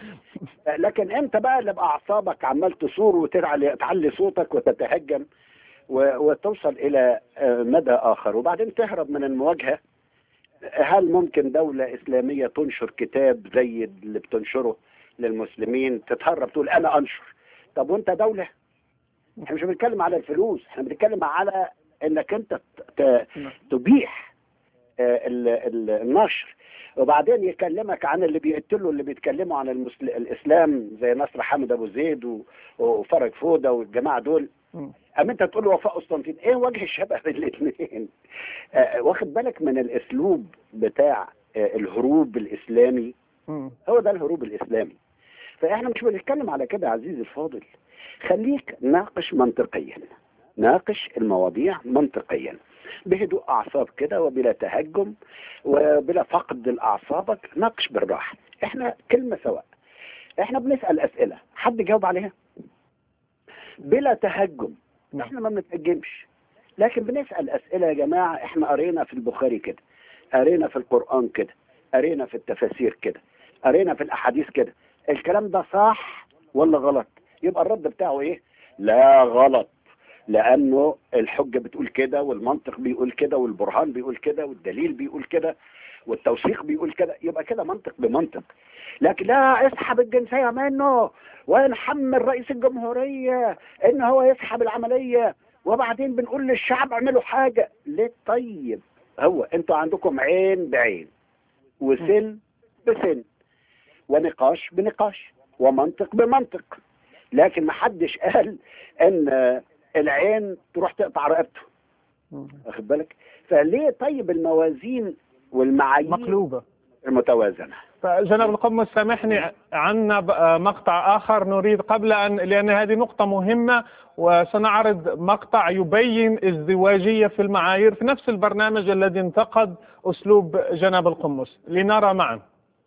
S3: لكن انت بقى اللي باعصابك عمال تصور وتعلي تعلي صوتك وتتهجم و- وتوصل الى آه، مدى اخر وبعدين تهرب من المواجهه هل ممكن دولة إسلامية تنشر كتاب زي اللي بتنشره للمسلمين تتهرب تقول أنا أنشر طب وأنت دولة احنا مش بنتكلم على الفلوس احنا بنتكلم على انك انت ت- ت- تبيح آه، ال- ال- النشر وبعدين يكلمك عن اللي بيقتلوا اللي بيتكلموا عن المسل... الاسلام زي نصر حامد ابو زيد و... وفرج فوده والجماعه دول
S1: مم.
S3: اما انت تقول له وفاء قسطنطين ايه وجه الشبه بين الاثنين آه واخد بالك من الاسلوب بتاع آه الهروب الاسلامي
S1: مم.
S3: هو ده الهروب الاسلامي فاحنا مش بنتكلم على كده يا عزيزي الفاضل خليك ناقش منطقيا ناقش المواضيع منطقيا بهدوء اعصاب كده وبلا تهجم وبلا فقد لاعصابك ناقش بالراحه احنا كلمه سواء احنا بنسال اسئله حد جاوب عليها بلا تهجم
S1: نعم.
S3: احنا ما بنتهجمش لكن بنسال اسئله يا جماعه احنا قرينا في البخاري كده قرينا في القران كده قرينا في التفاسير كده قرينا في الاحاديث كده الكلام ده صح ولا غلط يبقى الرد بتاعه ايه لا غلط لانه الحجه بتقول كده والمنطق بيقول كده والبرهان بيقول كده والدليل بيقول كده والتوثيق بيقول كده يبقى كده منطق بمنطق لكن لا اسحب الجنسيه منه ونحمل رئيس الجمهوريه ان هو يسحب العمليه وبعدين بنقول للشعب اعملوا حاجه ليه طيب هو انتوا عندكم عين بعين وسن بسن ونقاش بنقاش ومنطق بمنطق لكن ما حدش قال ان العين تروح تقطع رقبته
S1: مم.
S3: واخد بالك فليه طيب الموازين والمعايير
S1: مقلوبة
S3: المتوازنه
S1: فجناب القمص سامحني عنا ب- مقطع آخر نريد قبل أن لأن هذه نقطة مهمة وسنعرض مقطع يبين ازدواجية في المعايير في نفس البرنامج الذي انتقد أسلوب جناب القمص لنرى معا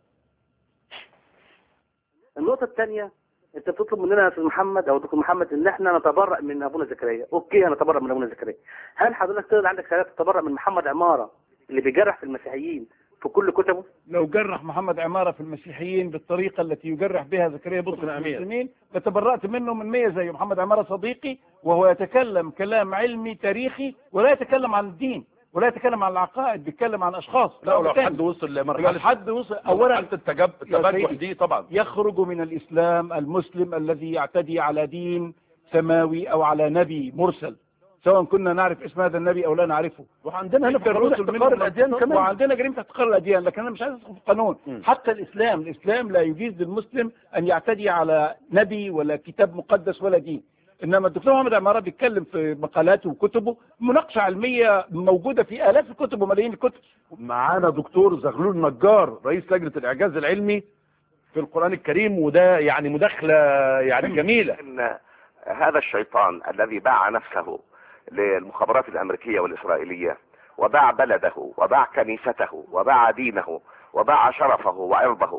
S6: النقطة الثانية انت بتطلب مننا يا استاذ محمد او دكتور محمد ان احنا نتبرأ من ابونا زكريا، اوكي نتبرأ من ابونا زكريا. هل حضرتك تقدر عندك شهادة تتبرأ من محمد عمارة اللي بيجرح في المسيحيين في كل كتبه؟
S7: لو جرح محمد عمارة في المسيحيين بالطريقة التي يجرح بها زكريا بطرس في المسلمين لتبرأت منه من مية زي محمد عمارة صديقي وهو يتكلم كلام علمي تاريخي ولا يتكلم عن الدين ولا يتكلم عن العقائد بيتكلم عن أشخاص
S4: لا ولو
S7: تاني.
S4: حد وصل
S7: لو
S4: لمرحله
S7: حد وصل
S4: اولا
S7: أولا
S4: التجب...
S7: يا
S4: التبجح
S7: سيدي.
S4: دي طبعا
S7: يخرج من الإسلام المسلم الذي يعتدي على دين سماوي أو على نبي مرسل سواء كنا نعرف اسم هذا النبي او لا نعرفه
S4: وعندنا هنا في
S7: يقدر
S4: قانون
S7: الرسل
S4: احتقار
S7: منهم
S4: الاديان
S7: من-
S4: كمان
S7: وعندنا جريمه احتقار الاديان لكن انا مش عايز ادخل في القانون
S4: م.
S7: حتى الاسلام الاسلام لا يجيز للمسلم ان يعتدي على نبي ولا كتاب مقدس ولا دين انما الدكتور محمد عماره بيتكلم في مقالاته وكتبه مناقشه علميه موجوده في الاف الكتب وملايين الكتب
S4: معانا دكتور زغلول نجار رئيس لجنه الاعجاز العلمي في القران الكريم وده يعني مداخله يعني جميله
S8: ان هذا الشيطان الذي باع نفسه للمخابرات الامريكيه والاسرائيليه وباع بلده وباع كنيسته وباع دينه وباع شرفه وعرضه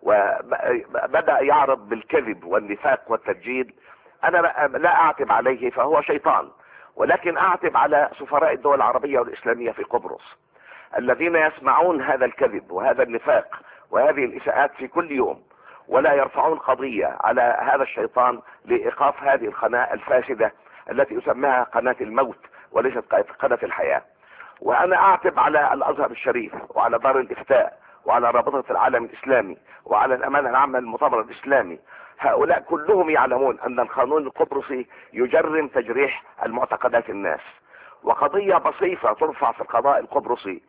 S8: وبدا يعرض بالكذب والنفاق والتدجيل انا لا- لا اعتب عليه فهو شيطان ولكن اعتب على سفراء الدول العربيه والاسلاميه في قبرص الذين يسمعون هذا الكذب وهذا النفاق وهذه الاساءات في كل يوم ولا يرفعون قضية على هذا الشيطان لإيقاف هذه القناة الفاسدة التي يسميها قناة الموت وليست قناة الحياة وأنا أعتب على الأزهر الشريف وعلى دار الإفتاء وعلى رابطة العالم الإسلامي وعلى الأمانة العامة للمؤتمر الإسلامي هؤلاء كلهم يعلمون أن القانون القبرصي يجرم تجريح المعتقدات الناس وقضية بسيطة ترفع في القضاء القبرصي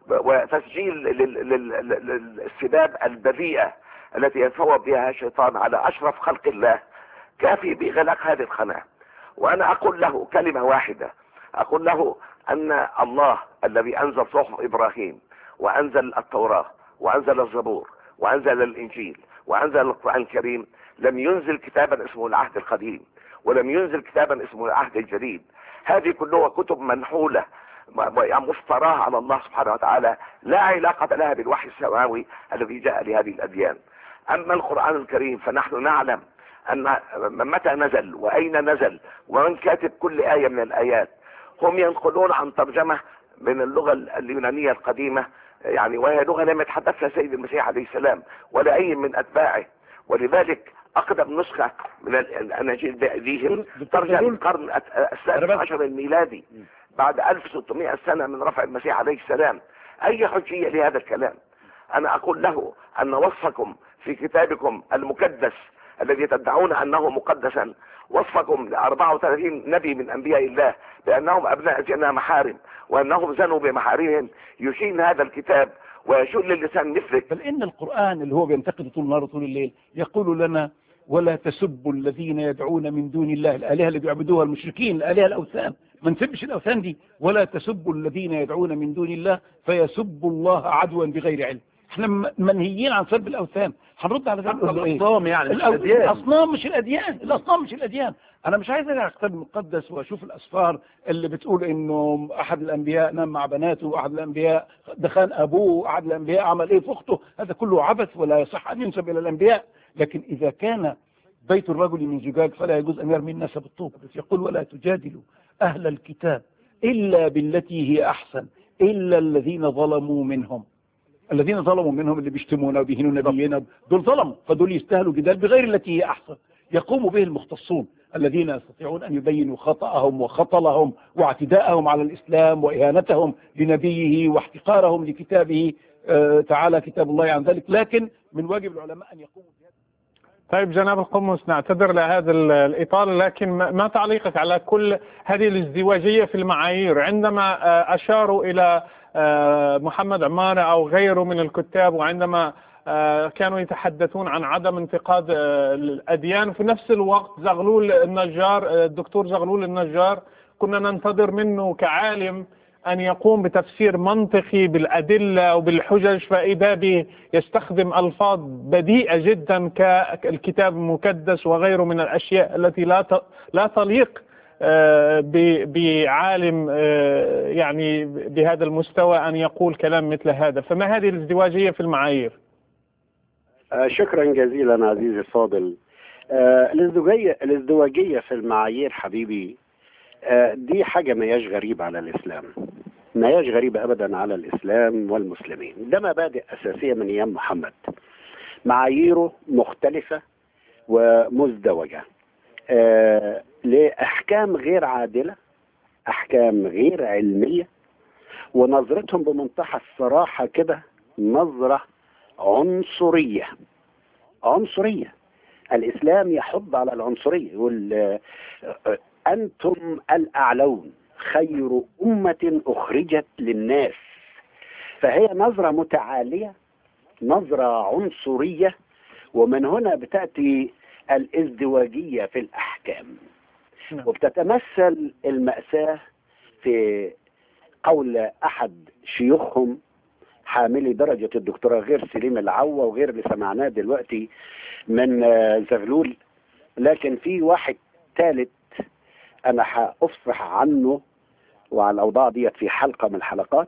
S8: وتسجيل لل- لل- لل- للسباب البذيئة التي يتفوق بها الشيطان على أشرف خلق الله كافي بإغلاق هذه القناة وأنا أقول له كلمة واحدة أقول له أن الله الذي أنزل صحف إبراهيم وأنزل التوراة وأنزل الزبور وأنزل الإنجيل وأنزل القرآن الكريم لم ينزل كتابا اسمه العهد القديم ولم ينزل كتابا اسمه العهد الجديد هذه كلها كتب منحولة م- م- مفتراة على الله سبحانه وتعالى لا علاقة لها بالوحي السماوي الذي جاء لهذه الأديان أما القرآن الكريم فنحن نعلم أن متى نزل وأين نزل ومن كاتب كل آية من الآيات هم ينقلون عن ترجمة من اللغة اليونانية القديمة يعني وهي لغة لم يتحدثها سيد المسيح عليه السلام ولا أي من أتباعه ولذلك أقدم نسخة من الأناجيل بأيديهم ترجع للقرن السادس عشر الميلادي بعد 1600 سنة من رفع المسيح عليه السلام أي حجية لهذا الكلام أنا أقول له أن وصفكم في كتابكم المكدس الذي تدعون أنه مقدسا وصفكم ل 34 نبي من أنبياء الله بأنهم أبناء زنا محارم وأنهم زنوا بمحارمهم يشين هذا الكتاب ويشن للسان مثلك
S7: بل إن القرآن اللي هو بينتقد طول النهار وطول الليل يقول لنا ولا تسبوا الذين يدعون من دون الله الآلهة اللي بيعبدوها المشركين الآلهة الأوثان ما نسبش الأوثان دي ولا تسبوا الذين يدعون من دون الله فيسبوا الله عدوا بغير علم احنا م- منهيين عن سب الأوثان هنرد على ذلك نقول له ايه
S4: الأصنام يعني مش
S7: الأو-
S4: الأديان
S7: الاصنام مش الاديان الاصنام مش الاديان انا مش عايز ارجع الكتاب المقدس واشوف الاسفار اللي بتقول انه احد الانبياء نام مع بناته واحد الانبياء دخان ابوه واحد الانبياء عمل ايه في اخته هذا كله عبث ولا يصح ان ينسب الى الانبياء لكن اذا كان بيت الرجل من زجاج فلا يجوز ان يرمي الناس بالطوب يقول ولا تجادلوا اهل الكتاب الا بالتي هي احسن الا الذين ظلموا منهم الذين ظلموا منهم اللي بيشتمونا وبيهينوا نبينا دول ظلموا فدول يستاهلوا جدال بغير التي هي احسن يقوم به المختصون الذين يستطيعون ان يبينوا خطأهم وخطلهم واعتداءهم على الاسلام واهانتهم لنبيه واحتقارهم لكتابه آه، تعالى كتاب الله عن ذلك لكن من واجب العلماء ان يقوموا بهذا
S1: طيب جناب القمص نعتذر لهذا ال- الإطالة لكن ما ما تعليقك على كل هذه الازدواجية في المعايير عندما آه، أشاروا إلى آه، محمد عمارة أو غيره من الكتاب وعندما آه، كانوا يتحدثون عن عدم انتقاد آه، الأديان في نفس الوقت زغلول النجار آه، الدكتور زغلول النجار كنا ننتظر منه كعالم أن يقوم بتفسير منطقي بالأدلة وبالحجج فإذا به يستخدم ألفاظ بديئة جدا كالكتاب المكدس وغيره من الأشياء التي لا ت- لا تليق آه، ب- بعالم آه، يعني بهذا المستوى أن يقول كلام مثل هذا فما هذه الازدواجية في المعايير
S3: آه، شكرا جزيلا عزيزي الفاضل آه، الازدواجية الازدواجية في المعايير حبيبي آه، دي حاجة ما هياش غريبة على الإسلام ما هياش غريبة أبدا على الإسلام والمسلمين ده مبادئ أساسية من أيام محمد معاييره مختلفة ومزدوجة آه، لأحكام غير عادلة أحكام غير علمية ونظرتهم بمنتهى الصراحة كده نظرة عنصرية عنصرية الإسلام يحض على العنصرية يقول آه، آه، أنتم الأعلون خير أمة أخرجت للناس فهي نظرة متعالية نظرة عنصرية ومن هنا بتأتي الازدواجية في الأحكام
S1: نعم.
S3: وبتتمثل المأساة في قول أحد شيوخهم حاملي درجة الدكتوراه غير سليم العوة وغير اللي سمعناه دلوقتي من آه، زغلول لكن في واحد ثالث أنا هأفصح عنه وعلى الأوضاع ديت في حلقة من الحلقات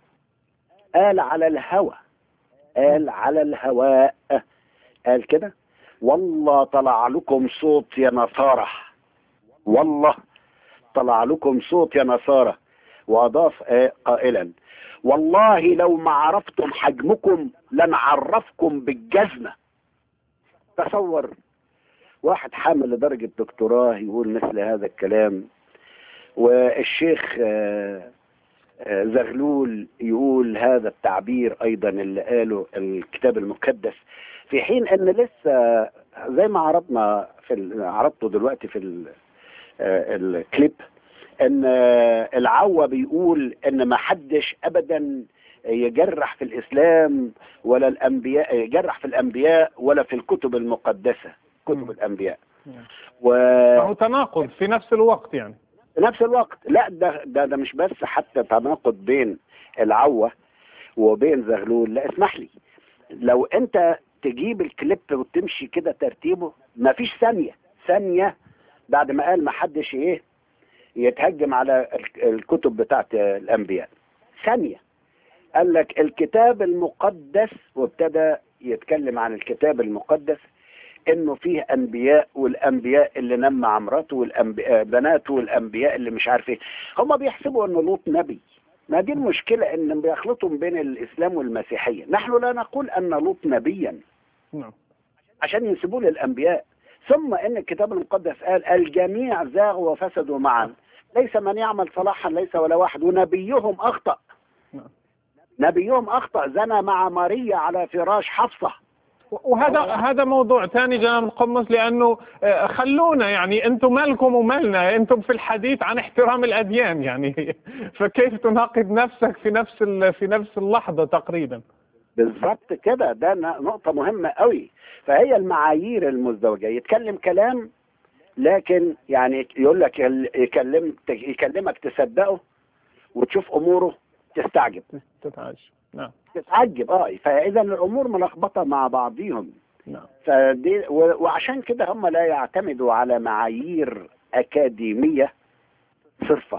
S3: قال على الهوى قال على الهواء قال كده والله طلع لكم صوت يا نصارى والله طلع لكم صوت يا نصارى وأضاف آه، قائلا والله لو ما عرفتم حجمكم لنعرفكم بالجزمة تصور واحد حامل لدرجة دكتوراه يقول مثل هذا الكلام والشيخ آه، آه، زغلول يقول هذا التعبير أيضا اللي قاله الكتاب المقدس في حين أن لسه زي ما عرضنا في ال- عرضته دلوقتي في ال- آه، الكليب ان آه، العوة بيقول ان ما حدش ابدا يجرح في الاسلام ولا الانبياء يجرح في الانبياء ولا في الكتب المقدسة كتب
S1: مم.
S3: الانبياء
S1: نعم.
S3: وفي
S1: فهو تناقض في نفس الوقت يعني
S3: نفس الوقت لا ده ده ده مش بس حتى تناقض بين العوة وبين زغلول لا اسمح لي لو انت تجيب الكليب وتمشي كده ترتيبه ما فيش ثانية ثانية بعد ما قال ما حدش ايه يتهجم على ال- الكتب بتاعت الانبياء ثانية قال لك الكتاب المقدس وابتدى يتكلم عن الكتاب المقدس انه فيه انبياء والانبياء اللي نام مع مراته والانبياء بناته والانبياء اللي مش عارف ايه هم بيحسبوا ان لوط نبي ما دي المشكلة ان بيخلطوا بين الاسلام والمسيحية نحن لا نقول ان لوط نبيا
S1: نعم
S3: عشان ينسبوه للانبياء ثم ان الكتاب المقدس قال الجميع زاغوا وفسدوا معا ليس من يعمل صلاحا ليس ولا واحد ونبيهم اخطأ
S1: نعم.
S3: نبيهم اخطأ زنى مع ماريا على فراش حفصة
S1: وهذا هذا موضوع ثاني جناب القمص لانه آه، خلونا يعني انتم مالكم ومالنا انتم في الحديث عن احترام الاديان يعني فكيف تناقض نفسك في نفس ال- في نفس اللحظه تقريبا
S3: بالظبط كده ده ن- نقطة مهمة قوي فهي المعايير المزدوجة يتكلم كلام لكن يعني يقول لك يل- يكلم يكلمك تصدقه وتشوف اموره تستعجب
S1: تتعجب نعم
S3: تتعجب اه فاذا الامور ملخبطه مع بعضهم
S1: نعم
S3: فدي و- وعشان كده هم لا يعتمدوا على معايير اكاديميه صرفه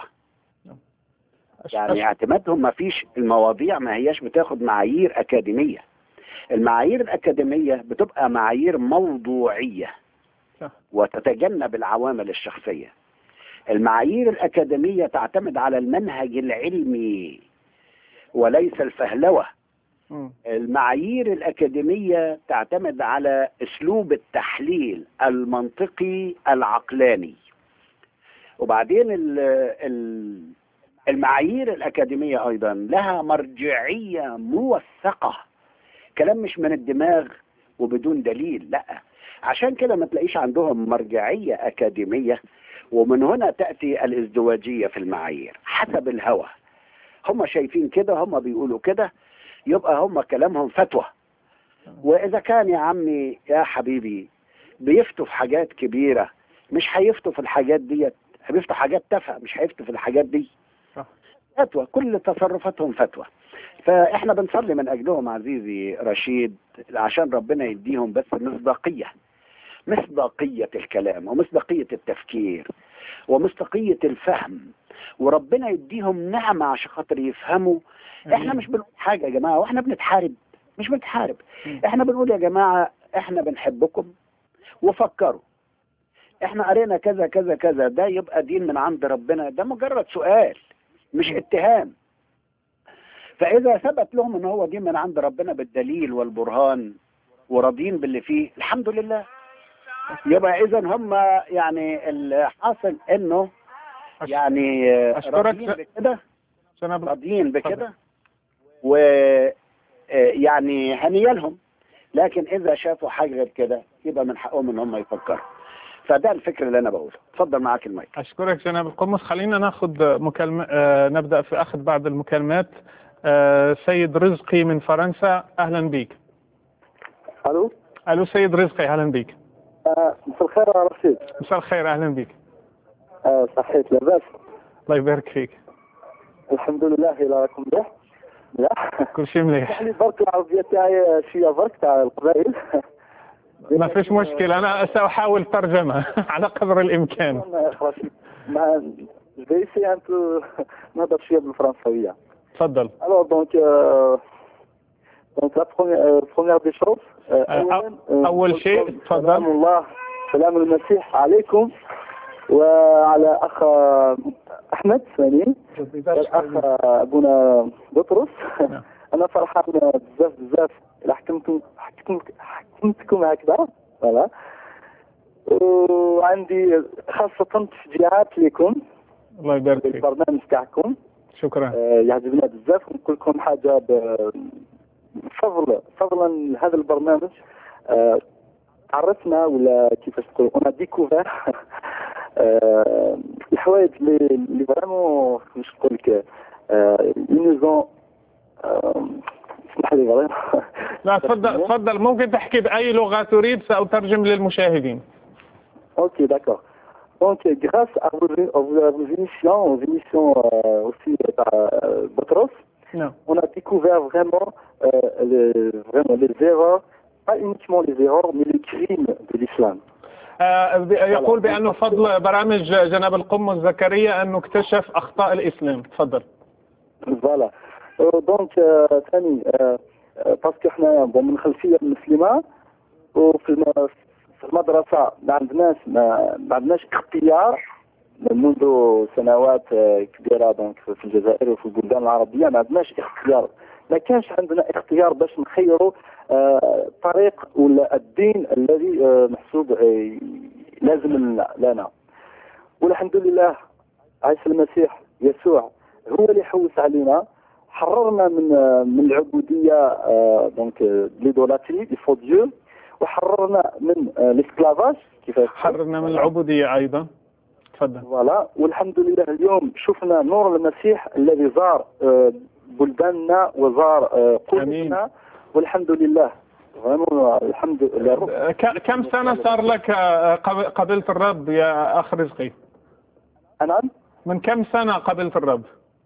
S1: أش-
S3: يعني
S1: أش-
S3: اعتمادهم ما فيش المواضيع ما هياش بتاخد معايير اكاديميه المعايير الاكاديميه بتبقى معايير موضوعيه
S1: صح.
S3: وتتجنب العوامل الشخصيه المعايير الاكاديميه تعتمد على المنهج العلمي وليس الفهلوه
S1: مم.
S3: المعايير الأكاديمية تعتمد على أسلوب التحليل المنطقي العقلاني وبعدين ال ال المعايير الأكاديمية أيضا لها مرجعية موثقة كلام مش من الدماغ وبدون دليل لا عشان كده ما تلاقيش عندهم مرجعية أكاديمية ومن هنا تأتي الازدواجية في المعايير حسب الهوى هم شايفين كده هم بيقولوا كده يبقى هم كلامهم فتوى واذا كان يا عمي يا حبيبي بيفتوا في حاجات كبيره مش هيفتوا في الحاجات ديت بيفتوا حاجات تافهه مش هيفتوا في الحاجات دي
S1: صح.
S3: فتوى كل تصرفاتهم فتوى فاحنا بنصلي من اجلهم عزيزي رشيد عشان ربنا يديهم بس مصداقيه مصداقيه الكلام ومصداقيه التفكير ومصداقيه الفهم وربنا يديهم نعمه عشان خاطر يفهموا احنا مش بنقول حاجه يا جماعه واحنا بنتحارب مش بنتحارب
S1: مم.
S3: احنا بنقول يا جماعه احنا بنحبكم وفكروا احنا قرينا كذا كذا كذا ده يبقى دين من عند ربنا ده مجرد سؤال مش اتهام فاذا ثبت لهم ان هو دين من عند ربنا بالدليل والبرهان وراضيين باللي فيه الحمد لله يبقى اذا هم يعني الحاصل انه
S1: أش-
S3: يعني
S1: أشكرك
S3: راضيين
S1: س-
S3: بكده
S1: جناب
S3: راضيين بكده و آه، يعني هنيالهم لكن اذا شافوا حاجه غير كده يبقى من حقهم ان هم يفكروا فده الفكر اللي انا بقوله اتفضل معاك المايك
S1: أشكرك جناب القمص خلينا ناخذ مكالمة آه، نبدأ في أخذ بعض المكالمات آه، سيد رزقي من فرنسا أهلا بك
S9: الو
S1: ألو سيد رزقي أهلا بك
S9: آه، مساء الخير يا رشيد
S1: مساء الخير أهلا بك
S9: آه، صحيت لاباس
S1: الله يبارك فيك
S9: الحمد لله الى راكم مليح لا
S1: كل شيء مليح
S9: يعني برك العربيه تاعي شويه برك تاع القبائل
S1: ما فيش مشكلة أنا سأحاول ترجمة على قدر الإمكان
S9: يا أخ رشيد ما جاي سي ان بو نهضر شويه بالفرنسويه
S1: تفضل
S9: Alors donc, euh, donc la première, euh, première des choses, euh, أولاً، آه،
S1: أول شيء تفضل
S9: سلام الله سلام المسيح عليكم وعلى أخ أحمد ثاني والأخ أبونا بطرس
S1: نعم.
S9: أنا فرحان بزاف بزاف إلا حكمتكم حكمت حكمتكم هكذا فوالا وعندي خاصة تشجيعات لكم
S1: الله يبارك فيك
S9: بالبرنامج تاعكم
S1: شكرا
S9: آه، يعجبنا بزاف ونقول لكم حاجه ب- فضل فضلا هذا البرنامج آه، عرفنا ولا كيفاش تقول اون ديكوفير الحوايج اللي اللي فريمون كيفاش نقول لك نيزون اسمح لي فريمون
S1: لا تفضل تفضل ممكن تحكي بأي لغة تريد سأترجم للمشاهدين
S9: Ok, d'accord. Donc, grâce à vos, à vos, à vos émissions, aux émissions euh, aussi par euh, Botros,
S1: نعم
S9: on a découvert vraiment, euh, les, vraiment les erreurs, pas uniquement les erreurs, mais les crimes de l'islam.
S1: آه، ب- يقول بأنه فضل برامج جناب القمص زكريا أنه اكتشف أخطاء الإسلام تفضل
S9: Voilà. Euh, donc, euh, ثاني euh, euh, parce que احنا bon, من خلفية مسلمة وفي الم- في المدرسة ما عندناش ما, ما عندناش اختيار منذ سنوات آه، كبيرة دونك في الجزائر وفي البلدان العربية ما عندناش اختيار ما كانش عندنا اختيار باش نخيروا آه، طريق ولا الدين الذي آه، محسوب آه، لازم لنا- لنا والحمد لله عيسى المسيح يسوع هو اللي حوس علينا حررنا من من العبوديه آه، دونك ليدولاتري دي فو ديو وحررنا من آه، الاسكلافاج كيفاش
S1: حررنا من العبودية أيضا تفضل
S9: فوالا والحمد لله اليوم شفنا نور المسيح الذي زار آه، بلداننا وزار آه، قلوبنا والحمد لله vraiment الحمد لله
S1: آه، ك- كم سنة صار لك آه، قب- قبلت الرب يا أخ رزقي
S9: نعم
S1: من كم سنة قبلت الرب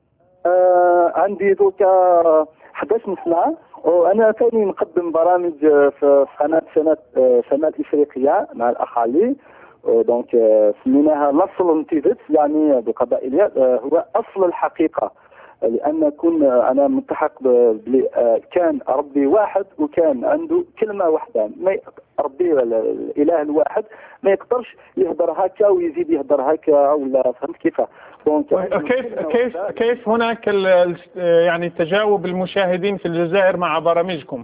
S9: آه عندي دوكا 11 سنة وأنا ثاني نقدم برامج آه، في في قناة سنة آه، شمال إفريقيا مع الأخ علي آه، دونك آه، سميناها الأصل انتيدت يعني بقبائلية آه، هو أصل الحقيقة آه، لأن كن آه، أنا ملتحق ب- بلي آه، كان ربي واحد وكان عنده كلمة واحدة ما ي- ربي ال- الإله الواحد ما يقدرش يهدر هكا ويزيد يهدر هكا ولا فهمت كيفاه دونك
S1: كيف كيف كيف هناك ال- ال- يعني تجاوب المشاهدين في الجزائر مع برامجكم؟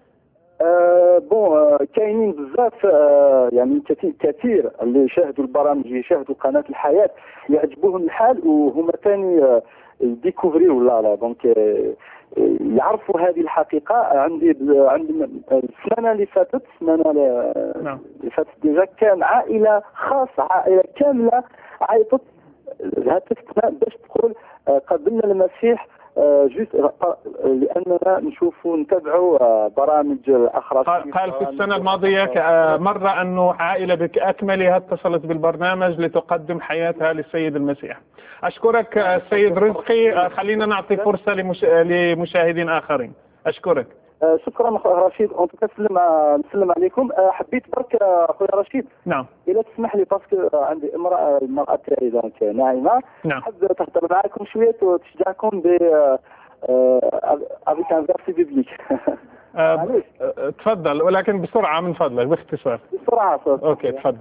S9: آه بون آه كاينين بزاف آه يعني كثير كثير اللي يشاهدوا البرامج يشاهدوا قناه الحياه يعجبوهم الحال وهما ثاني آه يديكوفريو لا لا دونك آه آه، يعرفوا هذه الحقيقه عندي ب- عندي م- السنه اللي فاتت السنه ل-
S1: نعم
S9: اللي فاتت ديجا كان عائله خاصه عائله كامله عيطت هاتفتنا باش تقول آه، قبلنا المسيح آه، جوست آه، لاننا نشوفوا نتابعوا آه، برامج الاخرى
S1: قال قال في السنة الماضية ك- آه، مرة أنه عائلة بأكملها اتصلت بالبرنامج لتقدم حياتها للسيد المسيح أشكرك آه، السيد رزقي آه، خلينا نعطي فرصة لمش... لمشاهدين آخرين أشكرك
S9: آه، شكرا اخويا رشيد اون توكا نسلم ع- نسلم عليكم آه، حبيت برك آه، اخويا رشيد
S1: نعم
S9: الا تسمح لي باسكو آه، عندي امراه المراه تاعي دونك ناعمه
S1: نعم
S9: حاب تهضر معاكم شويه وتشجعكم ب افيك ان فيرسي بيبليك
S1: آه،
S9: معليش
S1: آه، تفضل ولكن بسرعة من فضلك باختصار
S9: بسرعه
S1: أوكي تفضل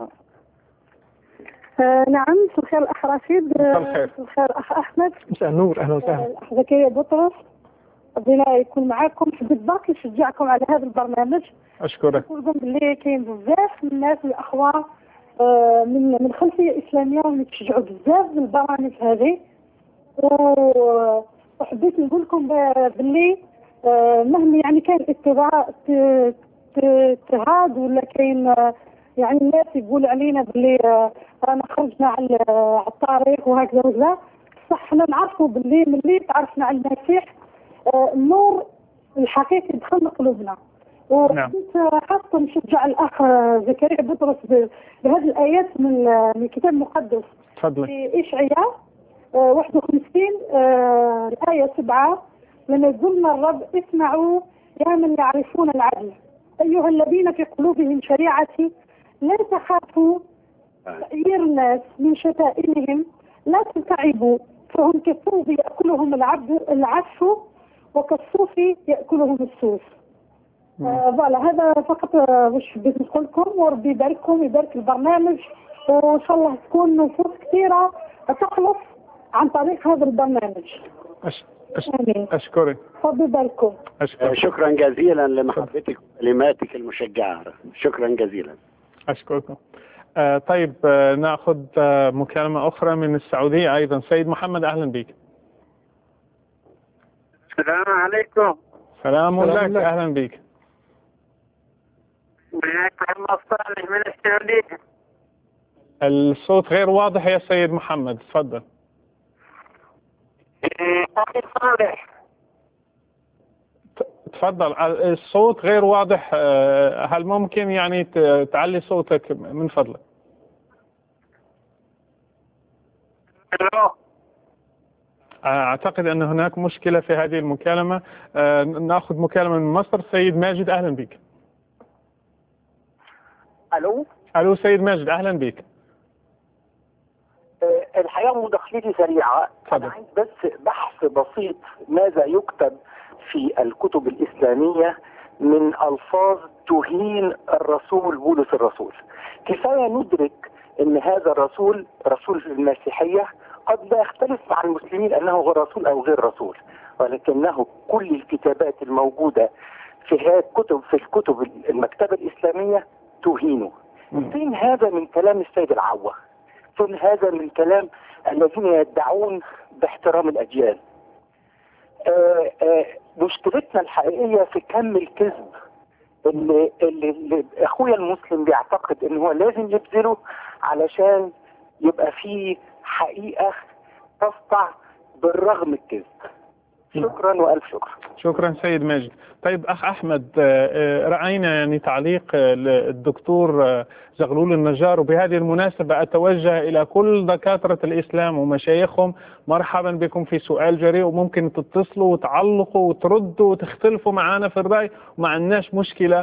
S10: آه نعم مساء الخير الاخ رشيد
S1: مساء الخير.
S10: مساء الخير اخ احمد
S2: مساء النور اهلا وسهلا
S10: الاخ زكريا بطرس ربنا يكون معاكم حبيت برك نشجعكم على هذا البرنامج
S1: أشكرك
S10: نقول لكم باللي كاين بزاف من الناس الاخوه آه من من خلفيه اسلاميه ويتشجعوا بزاف بالبرامج هذه و- وحبيت نقول لكم ب- باللي آه مهما يعني كان اتباع ت- ت- اضطهاد ولا كاين آه، يعني الناس يقول علينا باللي آه، انا خرجنا على على الطريق وهكذا وكذا صح احنا نعرفوا باللي ملي تعرفنا على المسيح آه، النور الحقيقي دخل قلوبنا وكنت حاطه نشجع الاخ آه، زكريا بطرس ب- بهذه الايات من آه، من الكتاب المقدس
S1: تفضلي
S10: في إشعياء آه، 51 آه، الآية 7 لما يقول لنا الرب اسمعوا يا من يعرفون العدل أيها الذين في قلوبهم شريعتي لا تخافوا تغيير الناس من شتائمهم لا تتعبوا فهم كالثوب يأكلهم العبد العفش وكالصوف يأكلهم السوف آه، فوالا هذا فقط آه، واش حبيت نقول لكم وربي يبارككم يبارك البرنامج وان شاء الله تكون نفوس كثيره تخلص عن طريق هذا البرنامج
S1: أش... أش...
S10: امين
S1: أشكرك
S10: ربي يبارككم
S3: آه،
S1: أشكرك
S3: شكرا جزيلا لمحبتك وكلماتك المشجعة شكرا جزيلا
S1: أشكركم آه طيب آه ناخذ آه مكالمة أخرى من السعودية أيضا سيد محمد أهلا بك
S11: السلام عليكم
S1: سلام
S2: سلام
S1: لك
S2: لك.
S1: أهلا بك
S11: معك محمد صالح من السعودية
S1: الصوت غير واضح يا سيد محمد تفضل
S11: إيه، أخي صالح
S1: تفضل آه، الصوت غير واضح آه، هل ممكن يعني ت- تعلي صوتك من فضلك
S11: ألو
S1: أعتقد أن هناك مشكلة في هذه المكالمة آه، نأخذ مكالمة من مصر سيد ماجد أهلا بك
S5: الو
S1: ألو سيد ماجد أهلا بك
S5: آه، الحقيقه مداخلتي سريعه
S1: اتفضل.
S5: انا عايز بس بحث بسيط ماذا يكتب في الكتب الاسلاميه من الفاظ تهين الرسول بولس الرسول كفايه ندرك ان هذا الرسول رسول المسيحيه قد لا يختلف مع المسلمين انه غير رسول او غير رسول ولكنه كل الكتابات الموجوده في هذه الكتب في الكتب المكتبه الاسلاميه تهينه فين هذا من كلام السيد العوة فين هذا من كلام الذين يدعون باحترام الأديان آه آه مشكلتنا الحقيقية في كم الكذب اللي, اللي, اللي أخويا المسلم بيعتقد إن هو لازم يبذله علشان يبقى فيه حقيقة تسطع بالرغم الكذب شكرا وألف شكر
S1: شكرا سيد ماجد طيب أخ أحمد آه، آه، رأينا يعني تعليق آه، للدكتور آه، زغلول النجار وبهذه المناسبة أتوجه إلى كل دكاترة الإسلام ومشايخهم مرحبا بكم في سؤال جريء وممكن تتصلوا وتعلقوا وتردوا وتختلفوا معنا في الرأي وما عندناش مشكلة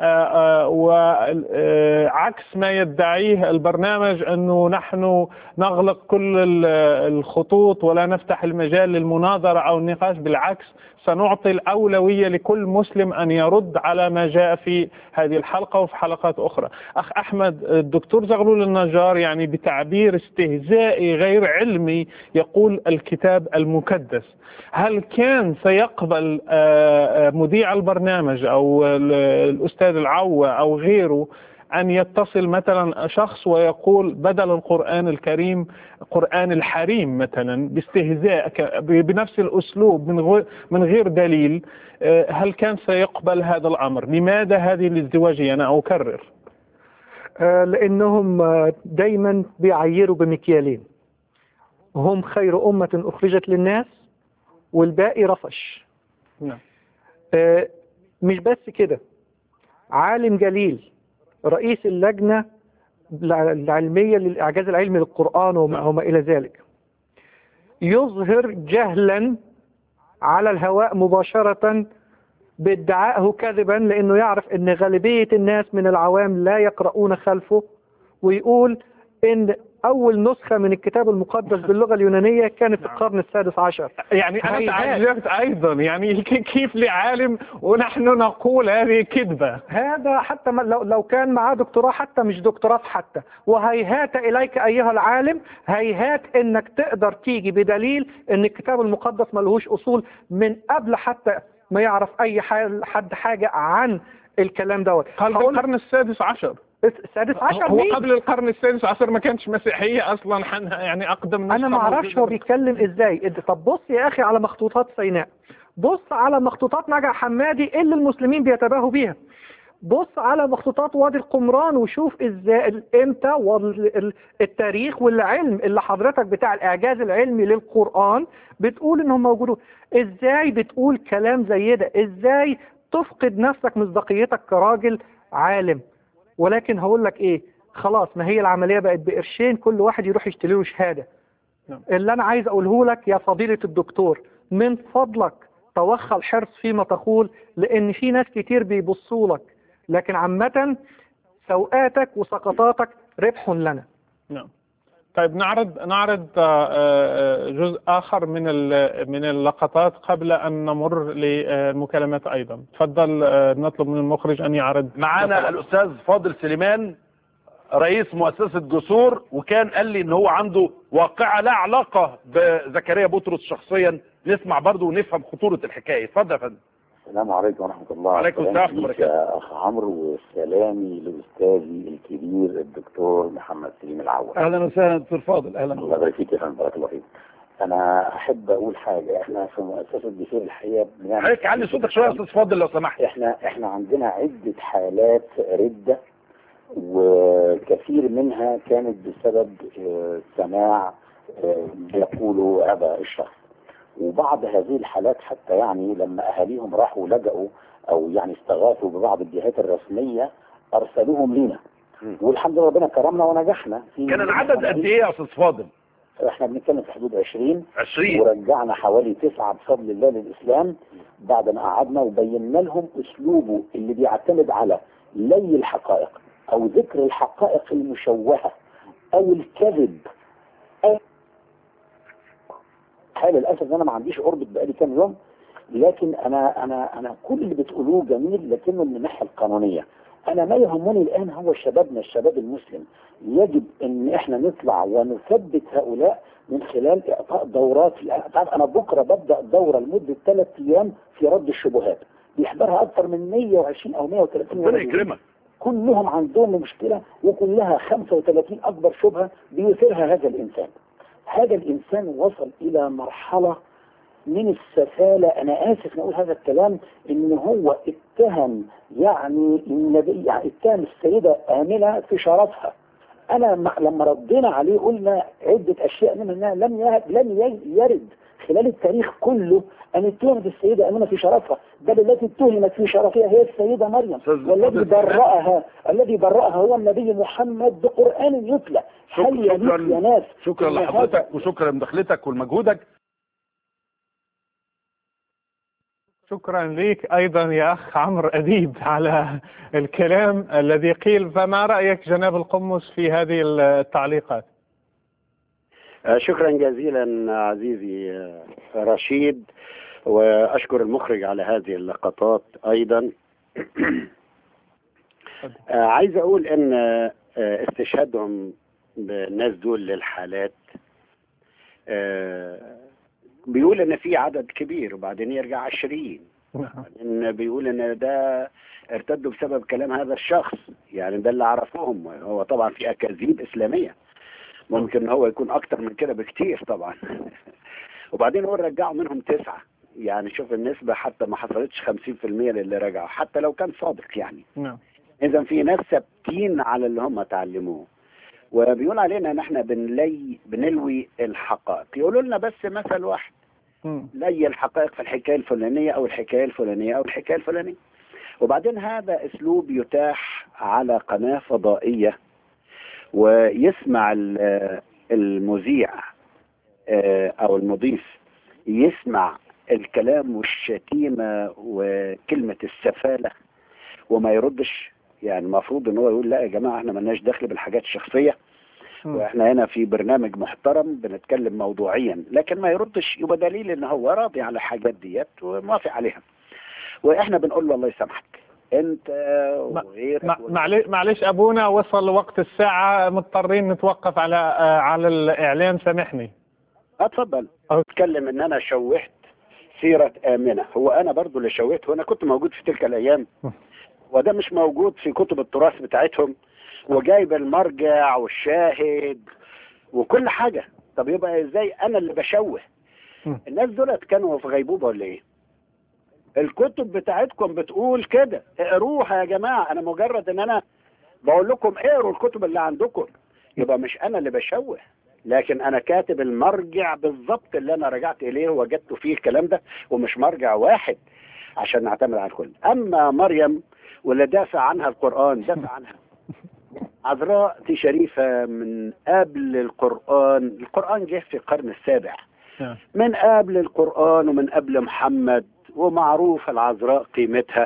S1: وعكس ما يدعيه البرنامج أنه نحن نغلق كل ال- الخطوط ولا نفتح المجال للمناظرة أو النقاش بالعكس سنعطي الأولوية لكل مسلم أن يرد على ما جاء في هذه الحلقة وفي حلقات أخرى أخ أحمد الدكتور زغلول النجار يعني بتعبير استهزائي غير علمي يقول الكتاب المكدس هل كان سيقبل آه، آه، مذيع البرنامج أو ال- الأستاذ العوة أو غيره أن يتصل مثلا شخص ويقول بدل القرآن الكريم قرآن الحريم مثلا باستهزاء ك- ب- بنفس الأسلوب من غير, من غير دليل آه، هل كان سيقبل هذا الأمر لماذا هذه الازدواجية أنا أكرر
S2: آه، لأنهم آه، دايما بيعيروا بمكيالين هم خير أمة أخرجت للناس والباقي رفش
S1: نعم.
S2: آه، مش بس كده عالم جليل رئيس اللجنة الع- العلمية للإعجاز العلمي للقرآن وما وما إلى ذلك يظهر جهلا على الهواء مباشرة بادعائه كذبا لأنه يعرف أن غالبية الناس من العوام لا يقرؤون خلفه ويقول أن أول نسخة من الكتاب المقدس باللغة اليونانية كانت في القرن السادس عشر
S1: يعني أنا
S2: هيهات.
S1: تعجبت أيضا يعني ك- كيف لعالم ونحن نقول هذه كذبة
S2: هذا حتى ما- لو, لو كان معاه دكتوراه حتى مش دكتوراه حتى وهيهات إليك أيها العالم هيهات إنك تقدر تيجي بدليل إن الكتاب المقدس ملهوش أصول من قبل حتى ما يعرف أي ح- حد حاجة عن الكلام دوت
S1: قال في
S2: هقول-
S1: القرن السادس عشر
S2: السادس عشر
S1: هو
S2: مين؟
S1: قبل القرن السادس عشر ما كانش مسيحية أصلا حنها يعني أقدم
S2: انا ما
S1: نسخة
S2: اعرفش هو
S1: موجودة.
S2: بيتكلم ازاي إد- طب بص يا اخي على مخطوطات سيناء بص على مخطوطات نجع حمادي اللي المسلمين بيتباهوا بيها بص على مخطوطات وادي القمران وشوف ازاي ال- امتى وال- ال- التاريخ والعلم اللي حضرتك بتاع الاعجاز العلمي للقرآن بتقول انهم موجودون ازاي بتقول كلام زي ده ازاي تفقد نفسك مصداقيتك كراجل عالم ولكن هقول لك ايه خلاص ما هي العملية بقت بقرشين كل واحد يروح يشتري له شهادة
S1: نعم.
S2: اللي انا عايز اقوله لك يا فضيلة الدكتور من فضلك توخى الحرص فيما تقول لان في ناس كتير بيبصوا لك لكن عامة سوءاتك وسقطاتك ربح لنا
S1: نعم طيب نعرض نعرض آه، آه، جزء آخر من ال- من اللقطات قبل أن نمر للمكالمات أيضا تفضل آه، نطلب من المخرج أن يعرض
S4: معانا الاستاذ فاضل سليمان رئيس مؤسسة جسور وكان قال لي ان هو عنده واقعة لا علاقة بزكريا بطرس شخصيا نسمع برضه ونفهم خطورة الحكاية اتفضل يا فندم
S12: السلام عليكم ورحمة الله
S4: وعليكم السلام ورحمة الله
S12: ليك يا أخ عمرو وسلامي لأستاذي الكبير الدكتور محمد سليم العوض
S7: اهلا وسهلا دكتور فاضل اهلا
S12: الله يبارك فيك يا فندم بارك الله فيك أنا أحب أقول حاجة إحنا في مؤسسة جسور الحقيقة بنعمل
S4: حضرتك علي صوتك شوية يا استاذ فاضل لو سمحت
S12: إحنا إحنا عندنا عدة حالات ردة وكثير منها كانت بسبب آه، سماع آه، يقولوا هذا الشخص وبعض هذه الحالات حتى يعني لما اهاليهم راحوا لجأوا او يعني استغاثوا ببعض الجهات الرسميه ارسلوهم لينا والحمد لله ربنا كرمنا ونجحنا في
S4: كان العدد قد ايه يا استاذ فاضل
S12: احنا بنتكلم في حدود 20
S4: 20
S12: ورجعنا حوالي تسعة بفضل الله للإسلام بعد ما قعدنا وبينا لهم أسلوبه اللي بيعتمد على لي الحقائق أو ذكر الحقائق المشوهة أو الكذب أو حال للأسف إن أنا ما عنديش أوربت بقالي كام يوم لكن أنا أنا أنا كل اللي بتقولوه جميل لكنه من الناحية القانونية أنا ما يهمني الآن هو شبابنا الشباب المسلم يجب ان احنا نطلع ونثبت هؤلاء من خلال اعطاء دورات تعرف انا بكره ببدا دوره لمده ثلاث ايام في رد الشبهات بيحضرها اكثر من 120 او 130
S4: ربنا
S12: رجل.
S4: يكرمك
S12: كلهم عندهم مشكله وكلها 35 اكبر شبهه بيثيرها هذا الانسان هذا الانسان وصل الى مرحله من السفالة أنا آسف نقول هذا الكلام إن هو اتهم يعني النبي يعني اتهم السيدة آمنة في شرفها أنا م- لما ردينا عليه قلنا عدة أشياء منها إنها لم ي- لم ي- يرد خلال التاريخ كله أن اتهمت السيدة آمنة في شرفها بل التي اتهمت في شرفها هي السيدة مريم
S4: أستاذ
S12: والذي
S4: فاضل
S12: برأها الذي برأها هو النبي محمد بقرآن يتلى هل يليق
S4: شكرا
S12: يا ناس
S4: شكرا
S12: إن هذا-
S4: لحضرتك وشكرا لمداخلتك ولمجهودك
S1: شكرا لك أيضا يا أخ عمرو أديب على الكلام الذي قيل فما رأيك جناب القمص في هذه التعليقات
S3: آه، شكرا جزيلا عزيزي آه، رشيد واشكر المخرج على هذه اللقطات ايضا آه، عايز اقول ان آه، استشهادهم بالناس دول للحالات آه، بيقول ان في عدد كبير وبعدين يرجع عشرين ان بيقول ان ده ارتدوا بسبب كلام هذا الشخص يعني ده اللي عرفوهم هو طبعا في اكاذيب اسلاميه ممكن هو يكون اكتر من كده بكتير طبعا وبعدين هو رجعوا منهم تسعة يعني شوف النسبة حتى ما حصلتش 50% للي رجعوا حتى لو كان صادق يعني
S1: نعم
S3: اذا في ناس ثابتين على اللي هم اتعلموه وبيقول علينا ان احنا بنلي بنلوي الحقائق يقولوا لنا بس مثل واحد
S1: مم.
S3: لي الحقائق في الحكايه الفلانيه او الحكايه الفلانيه او الحكايه الفلانيه وبعدين هذا اسلوب يتاح على قناه فضائيه ويسمع ال- المذيع آه، او المضيف يسمع الكلام والشتيمه وكلمه السفاله وما يردش يعني المفروض ان هو يقول لا يا جماعه احنا ملناش دخل بالحاجات الشخصيه
S1: مم.
S3: واحنا هنا في برنامج محترم بنتكلم موضوعيا لكن ما يردش يبقى دليل ان هو راضي على الحاجات ديت وموافق عليها واحنا بنقول له الله يسامحك انت وغيرك
S1: مع- معلش معلش أبونا وصل وقت الساعة مضطرين نتوقف على آه، على الإعلان سامحني
S3: اتفضل
S1: أوكي.
S3: اتكلم ان انا شوهت سيرة آمنة هو انا برضو اللي شوهته وانا كنت موجود في تلك الايام وده مش موجود في كتب التراث بتاعتهم وجايب المرجع والشاهد وكل حاجة طب يبقى ازاي انا اللي بشوه
S1: مم.
S3: الناس دولت كانوا في غيبوبة ولا ايه الكتب بتاعتكم بتقول كده اقروها يا جماعة انا مجرد ان انا بقول لكم اقروا الكتب اللي عندكم يبقى مش انا اللي بشوه لكن انا كاتب المرجع بالظبط اللي انا رجعت اليه ووجدت فيه الكلام ده ومش مرجع واحد عشان نعتمد على الكل اما مريم واللي دافع عنها القرآن دافع عنها عذراء دي شريفة من قبل القرآن القرآن جه في القرن السابع
S1: نعم.
S3: من قبل القرآن ومن قبل محمد ومعروف العذراء قيمتها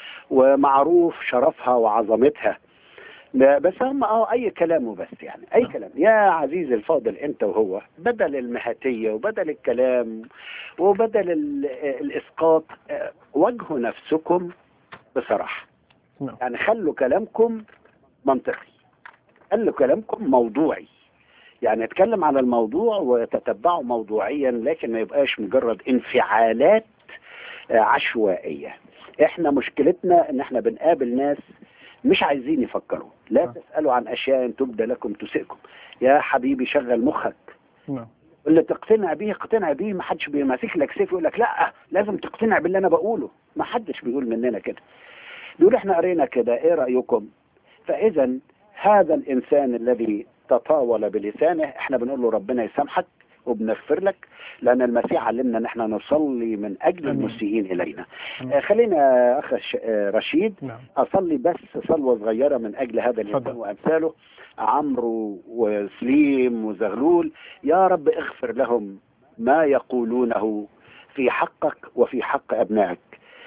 S3: ومعروف شرفها وعظمتها لا، بس هم اه اي كلام وبس يعني اي كلام يا عزيزي الفاضل انت وهو بدل المهاتية وبدل الكلام وبدل ال- الاسقاط آه، واجهوا نفسكم بصراحة
S1: نعم.
S3: يعني خلوا كلامكم منطقي خلوا كلامكم موضوعي يعني اتكلم على الموضوع وتتبعه موضوعيا لكن ما يبقاش مجرد انفعالات آه، عشوائية احنا مشكلتنا ان احنا بنقابل ناس مش عايزين يفكروا لا تسألوا عن اشياء تبدى لكم تسئكم يا حبيبي شغل مخك
S1: نعم
S3: اللي تقتنع بيه اقتنع بيه ما حدش بيمسك لك سيف يقول لك لا لازم تقتنع باللي انا بقوله ما حدش بيقول مننا كده بيقول احنا قرينا كده ايه رايكم فاذا هذا الانسان الذي تطاول بلسانه احنا بنقول له ربنا يسامحك وبنغفر لك لان المسيح علمنا ان احنا نصلي من اجل
S1: آمين.
S3: المسيئين الينا
S1: آمين.
S3: آه، خلينا يا اخ ش- آه، رشيد
S1: نعم
S3: اصلي بس صلوه صغيره من اجل هذا الانسان
S1: اتفضل.
S3: وامثاله عمرو وسليم وزغلول يا رب اغفر لهم ما يقولونه في حقك وفي حق ابنائك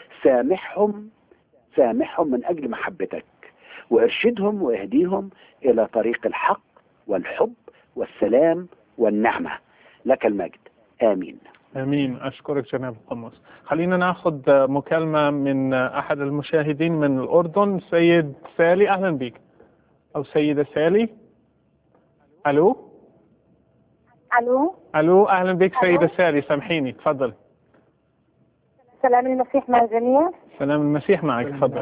S3: سامحهم سامحهم من اجل محبتك وارشدهم واهديهم الى طريق الحق والحب والسلام والنعمه لك المجد امين
S1: امين اشكرك جناب القمص خلينا ناخذ مكالمه من احد المشاهدين من الاردن سيد سالي اهلا بك او سيده سالي الو
S13: الو
S1: الو اهلا بك
S13: ألو.
S1: سيده سالي سامحيني تفضل
S13: سلام المسيح مع الجميع
S1: سلام المسيح معك تفضل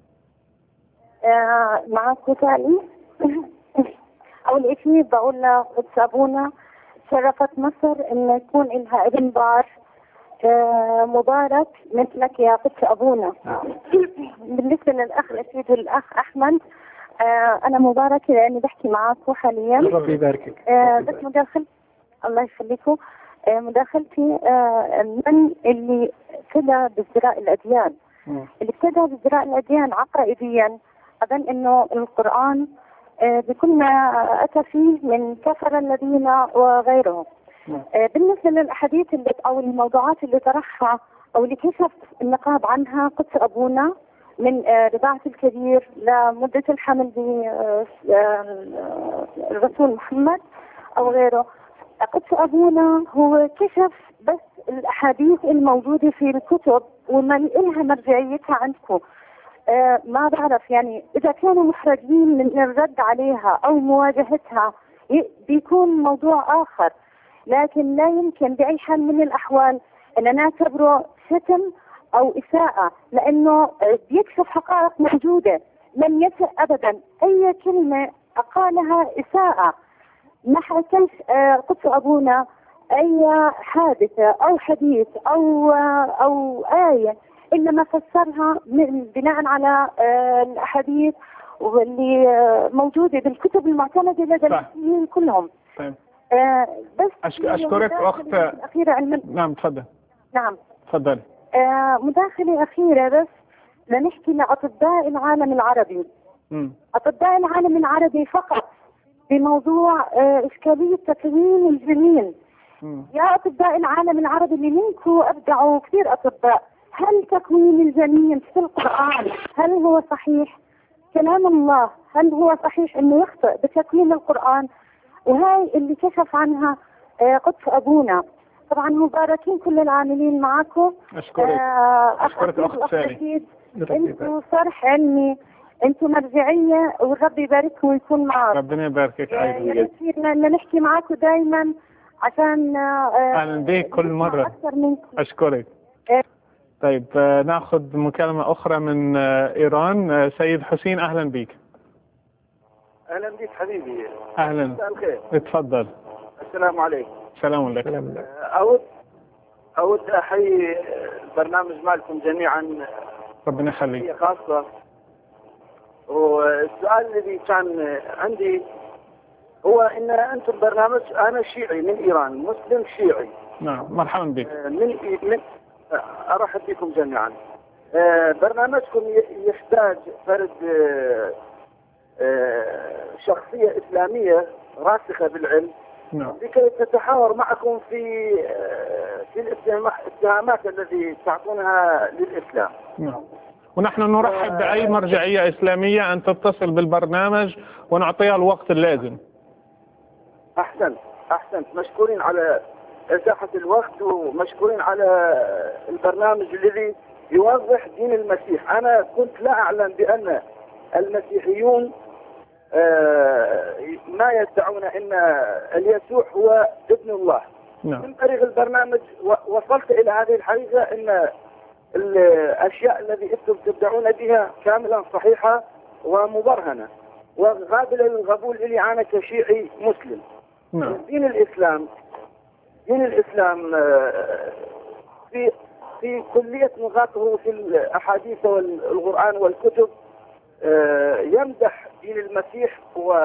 S13: آه معك سالي اول شيء بقول لقدس ابونا شرفت مصر ان يكون لها ابن بار آه مبارك مثلك يا قدس ابونا بالنسبه للاخ رشيد والاخ احمد آه انا مباركه لاني بحكي معاكم حاليا
S2: ربي يباركك
S13: آه، بس مداخل الله يخليكم آه، مداخلتي آه، من اللي ابتدى بازدراء الاديان اللي ابتدى بازدراء الاديان عقائديا اظن انه القران آه، بكل ما اتى فيه من كفر الذين وغيرهم آه، بالنسبه للاحاديث اللي او الموضوعات اللي طرحها او اللي كشف النقاب عنها قدس ابونا من آه، رضاعة الكبير لمدة الحمل بالرسول محمد أو غيره قدس أبونا هو كشف بس الأحاديث الموجودة في الكتب وما إلها مرجعيتها عندكم آه ما بعرف يعني إذا كانوا محرجين من الرد عليها أو مواجهتها ي- بيكون موضوع آخر لكن لا يمكن بأي حال من الأحوال أن نعتبره شتم أو إساءة لأنه آه، بيكشف حقائق موجودة لم يسأ أبدا أي كلمة قالها إساءة ما حكيش آه، قدس أبونا أي حادثة أو حديث أو آه، أو آية إلا ما فسرها من- بناء على آه، الأحاديث واللي آه، موجودة بالكتب المعتمدة لدى
S1: صح.
S13: المسلمين كلهم
S1: طيب
S13: آه، بس
S1: أشك- أشكرك أخت
S13: الأخيرة علما
S1: نعم تفضل
S13: نعم
S1: تفضل
S13: آه، مداخلة أخيرة بس لنحكي لأطباء العالم العربي
S1: مم.
S13: أطباء العالم العربي فقط بموضوع آه، إشكالية تكوين الجنين
S1: مم.
S13: يا أطباء العالم العربي اللي منكم أبدعوا كثير أطباء هل تكوين الجنين في القرآن هل هو صحيح؟ كلام الله هل هو صحيح أنه يخطئ بتكوين القرآن؟ وهاي اللي كشف عنها آه، قدس أبونا طبعا مباركين كل العاملين معكم
S1: اشكرك
S13: آه،
S1: أشكرك
S13: أخ
S1: أخت
S13: الأخ
S1: سالي.
S13: رشيد
S2: ربي يبارك.
S13: انتوا صرح علمي انتوا مرجعية والرب يبارككم ويكون معكم
S1: ربنا يباركك
S13: يا
S1: ايضا
S13: ريت فينا إن نحكي معكم دائما عشان آه،
S1: اهلا بك كل
S13: نسمع
S1: مره
S13: أكثر منكم
S1: اشكرك
S13: إيه.
S1: طيب آه، ناخذ مكالمه اخرى من آه، ايران آه، سيد حسين اهلا بك
S5: اهلا بك حبيبي
S1: اهلا
S5: مساء الخير
S1: اتفضل
S5: السلام عليكم
S1: سلام عليكم
S2: سلام الله
S5: اود
S14: أود أحيي البرنامج مالكم جميعا
S1: ربنا يخليك
S14: هي خاصة والسؤال الذي كان عندي هو ان انتم برنامج انا شيعي من ايران مسلم شيعي
S1: نعم مرحبا بك
S14: من من ارحب بكم جميعا آه، برنامجكم ي- يحتاج فرد آه، آه، شخصية إسلامية راسخة بالعلم
S1: نعم
S14: لكي تتحاور معكم في آه، في الاتهام- الاتهامات التي تعطونها للإسلام
S1: نعم ونحن نرحب بأي مرجعية إسلامية أن تتصل بالبرنامج ونعطيها الوقت اللازم
S14: أحسنت أحسنت مشكورين على إتاحة الوقت ومشكورين على البرنامج الذي يوضح دين المسيح أنا كنت لا أعلم بأن المسيحيون آه، ما يدعون أن اليسوع هو ابن الله
S1: نعم
S14: من طريق البرنامج و- وصلت إلى هذه الحقيقة أن الأشياء التي أنتم تدعون بها كاملا صحيحة ومبرهنة وقابلة للقبول لي أنا كشيعي مسلم
S1: نعم
S14: دين الإسلام دين الإسلام آه، في في كلية نقاطه في الأحاديث والقرآن والكتب آه، يمدح دين المسيح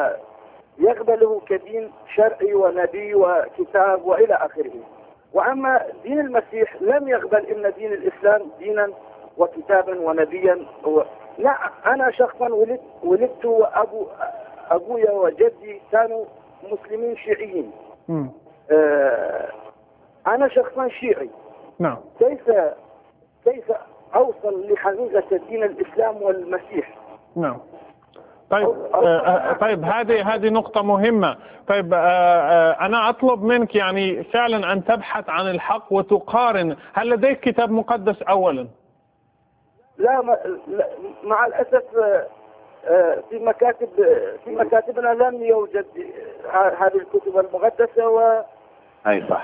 S14: ويقبله كدين شرعي ونبي وكتاب وإلى آخره وأما دين المسيح لم يقبل إن دين الإسلام دينا وكتابا ونبيا و... لا أنا شخصا ولدت ولدت وأبو أبويا وجدي كانوا مسلمين شيعيين
S1: مم.
S14: آه، أنا شخصا شيعي
S1: نعم
S14: كيف كيف أوصل لحقيقة دين الإسلام والمسيح
S1: نعم طيب آه، آه، طيب هذه هذه نقطة مهمة طيب آه، آه، أنا أطلب منك يعني فعلا أن تبحث عن الحق وتقارن هل لديك كتاب مقدس أولا
S14: لا, ما لا مع الأسف آه، آه، في مكاتب في مكاتبنا لم يوجد ه- هذه الكتب المقدسة ولأسباب
S3: اي صح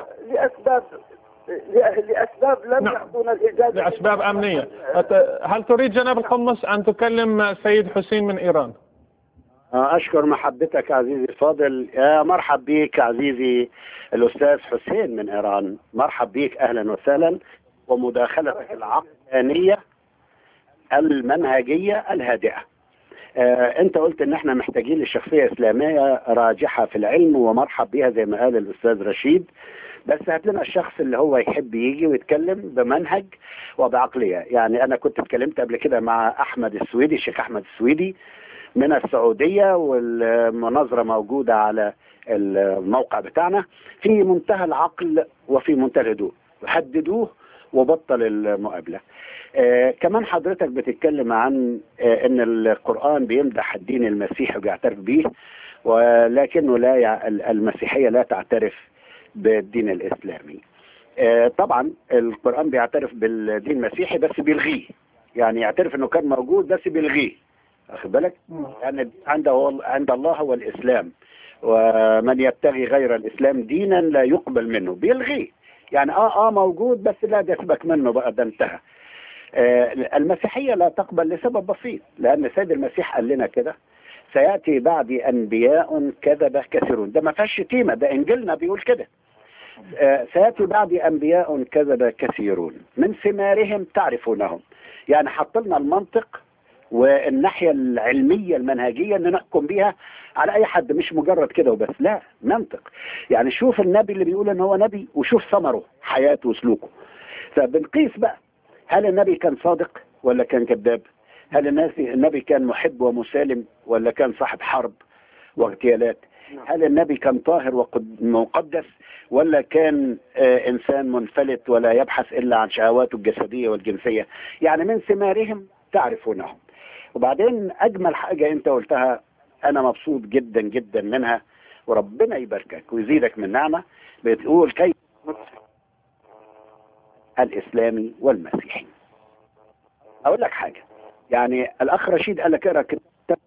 S14: لأسباب لم
S1: نعم.
S14: يعطونا الإجازة
S1: لأسباب أمنية أت- هل تريد جناب القمص أن تكلم سيد حسين من إيران
S3: أشكر محبتك عزيزي الفاضل يا مرحب بك عزيزي الأستاذ حسين من إيران مرحب بك أهلا وسهلا ومداخلتك العقلانية المنهجية الهادئة آه، انت قلت ان احنا محتاجين لشخصية اسلامية راجحة في العلم ومرحب بيها زي ما قال الاستاذ رشيد بس هات لنا الشخص اللي هو يحب يجي ويتكلم بمنهج وبعقلية يعني انا كنت اتكلمت قبل كده مع احمد السويدي الشيخ احمد السويدي من السعودية والمناظرة موجودة على الموقع بتاعنا في منتهى العقل وفي منتهى الهدوء حددوه وبطل المقابلة آه كمان حضرتك بتتكلم عن آه ان القرآن بيمدح الدين المسيحي وبيعترف به ولكنه لا يع... المسيحية لا تعترف بالدين الإسلامي آه طبعا القرآن بيعترف بالدين المسيحي بس بيلغيه يعني يعترف انه كان موجود بس بيلغيه واخد بالك يعني عنده عند الله هو الإسلام ومن يبتغي غير الإسلام دينا لا يقبل منه بيلغيه يعني اه اه موجود بس لا ده سيبك منه بقى ده انتهى آه المسيحية لا تقبل لسبب بسيط لأن السيد المسيح قال لنا كده سيأتي بعدي أنبياء كذب كثيرون ده ما فيهاش شتيمة ده إنجيلنا بيقول كده آه سيأتي بعدي أنبياء كذب كثيرون من ثمارهم تعرفونهم يعني حط لنا المنطق والناحية العلمية المنهجية ان نحكم بيها على اي حد مش مجرد كده وبس لا منطق يعني شوف النبي اللي بيقول ان هو نبي وشوف ثمره حياته وسلوكه فبنقيس بقى هل النبي كان صادق ولا كان كذاب هل النبي النبي كان محب ومسالم ولا كان صاحب حرب واغتيالات هل النبي كان طاهر ومقدس ولا كان آه انسان منفلت ولا يبحث الا عن شهواته الجسديه والجنسيه يعني من ثمارهم تعرفونهم وبعدين اجمل حاجه انت قلتها انا مبسوط جدا جدا منها وربنا يباركك ويزيدك من نعمه بتقول كيف الاسلامي والمسيحي اقول لك حاجه يعني الاخ رشيد قال لك اقرا كتاب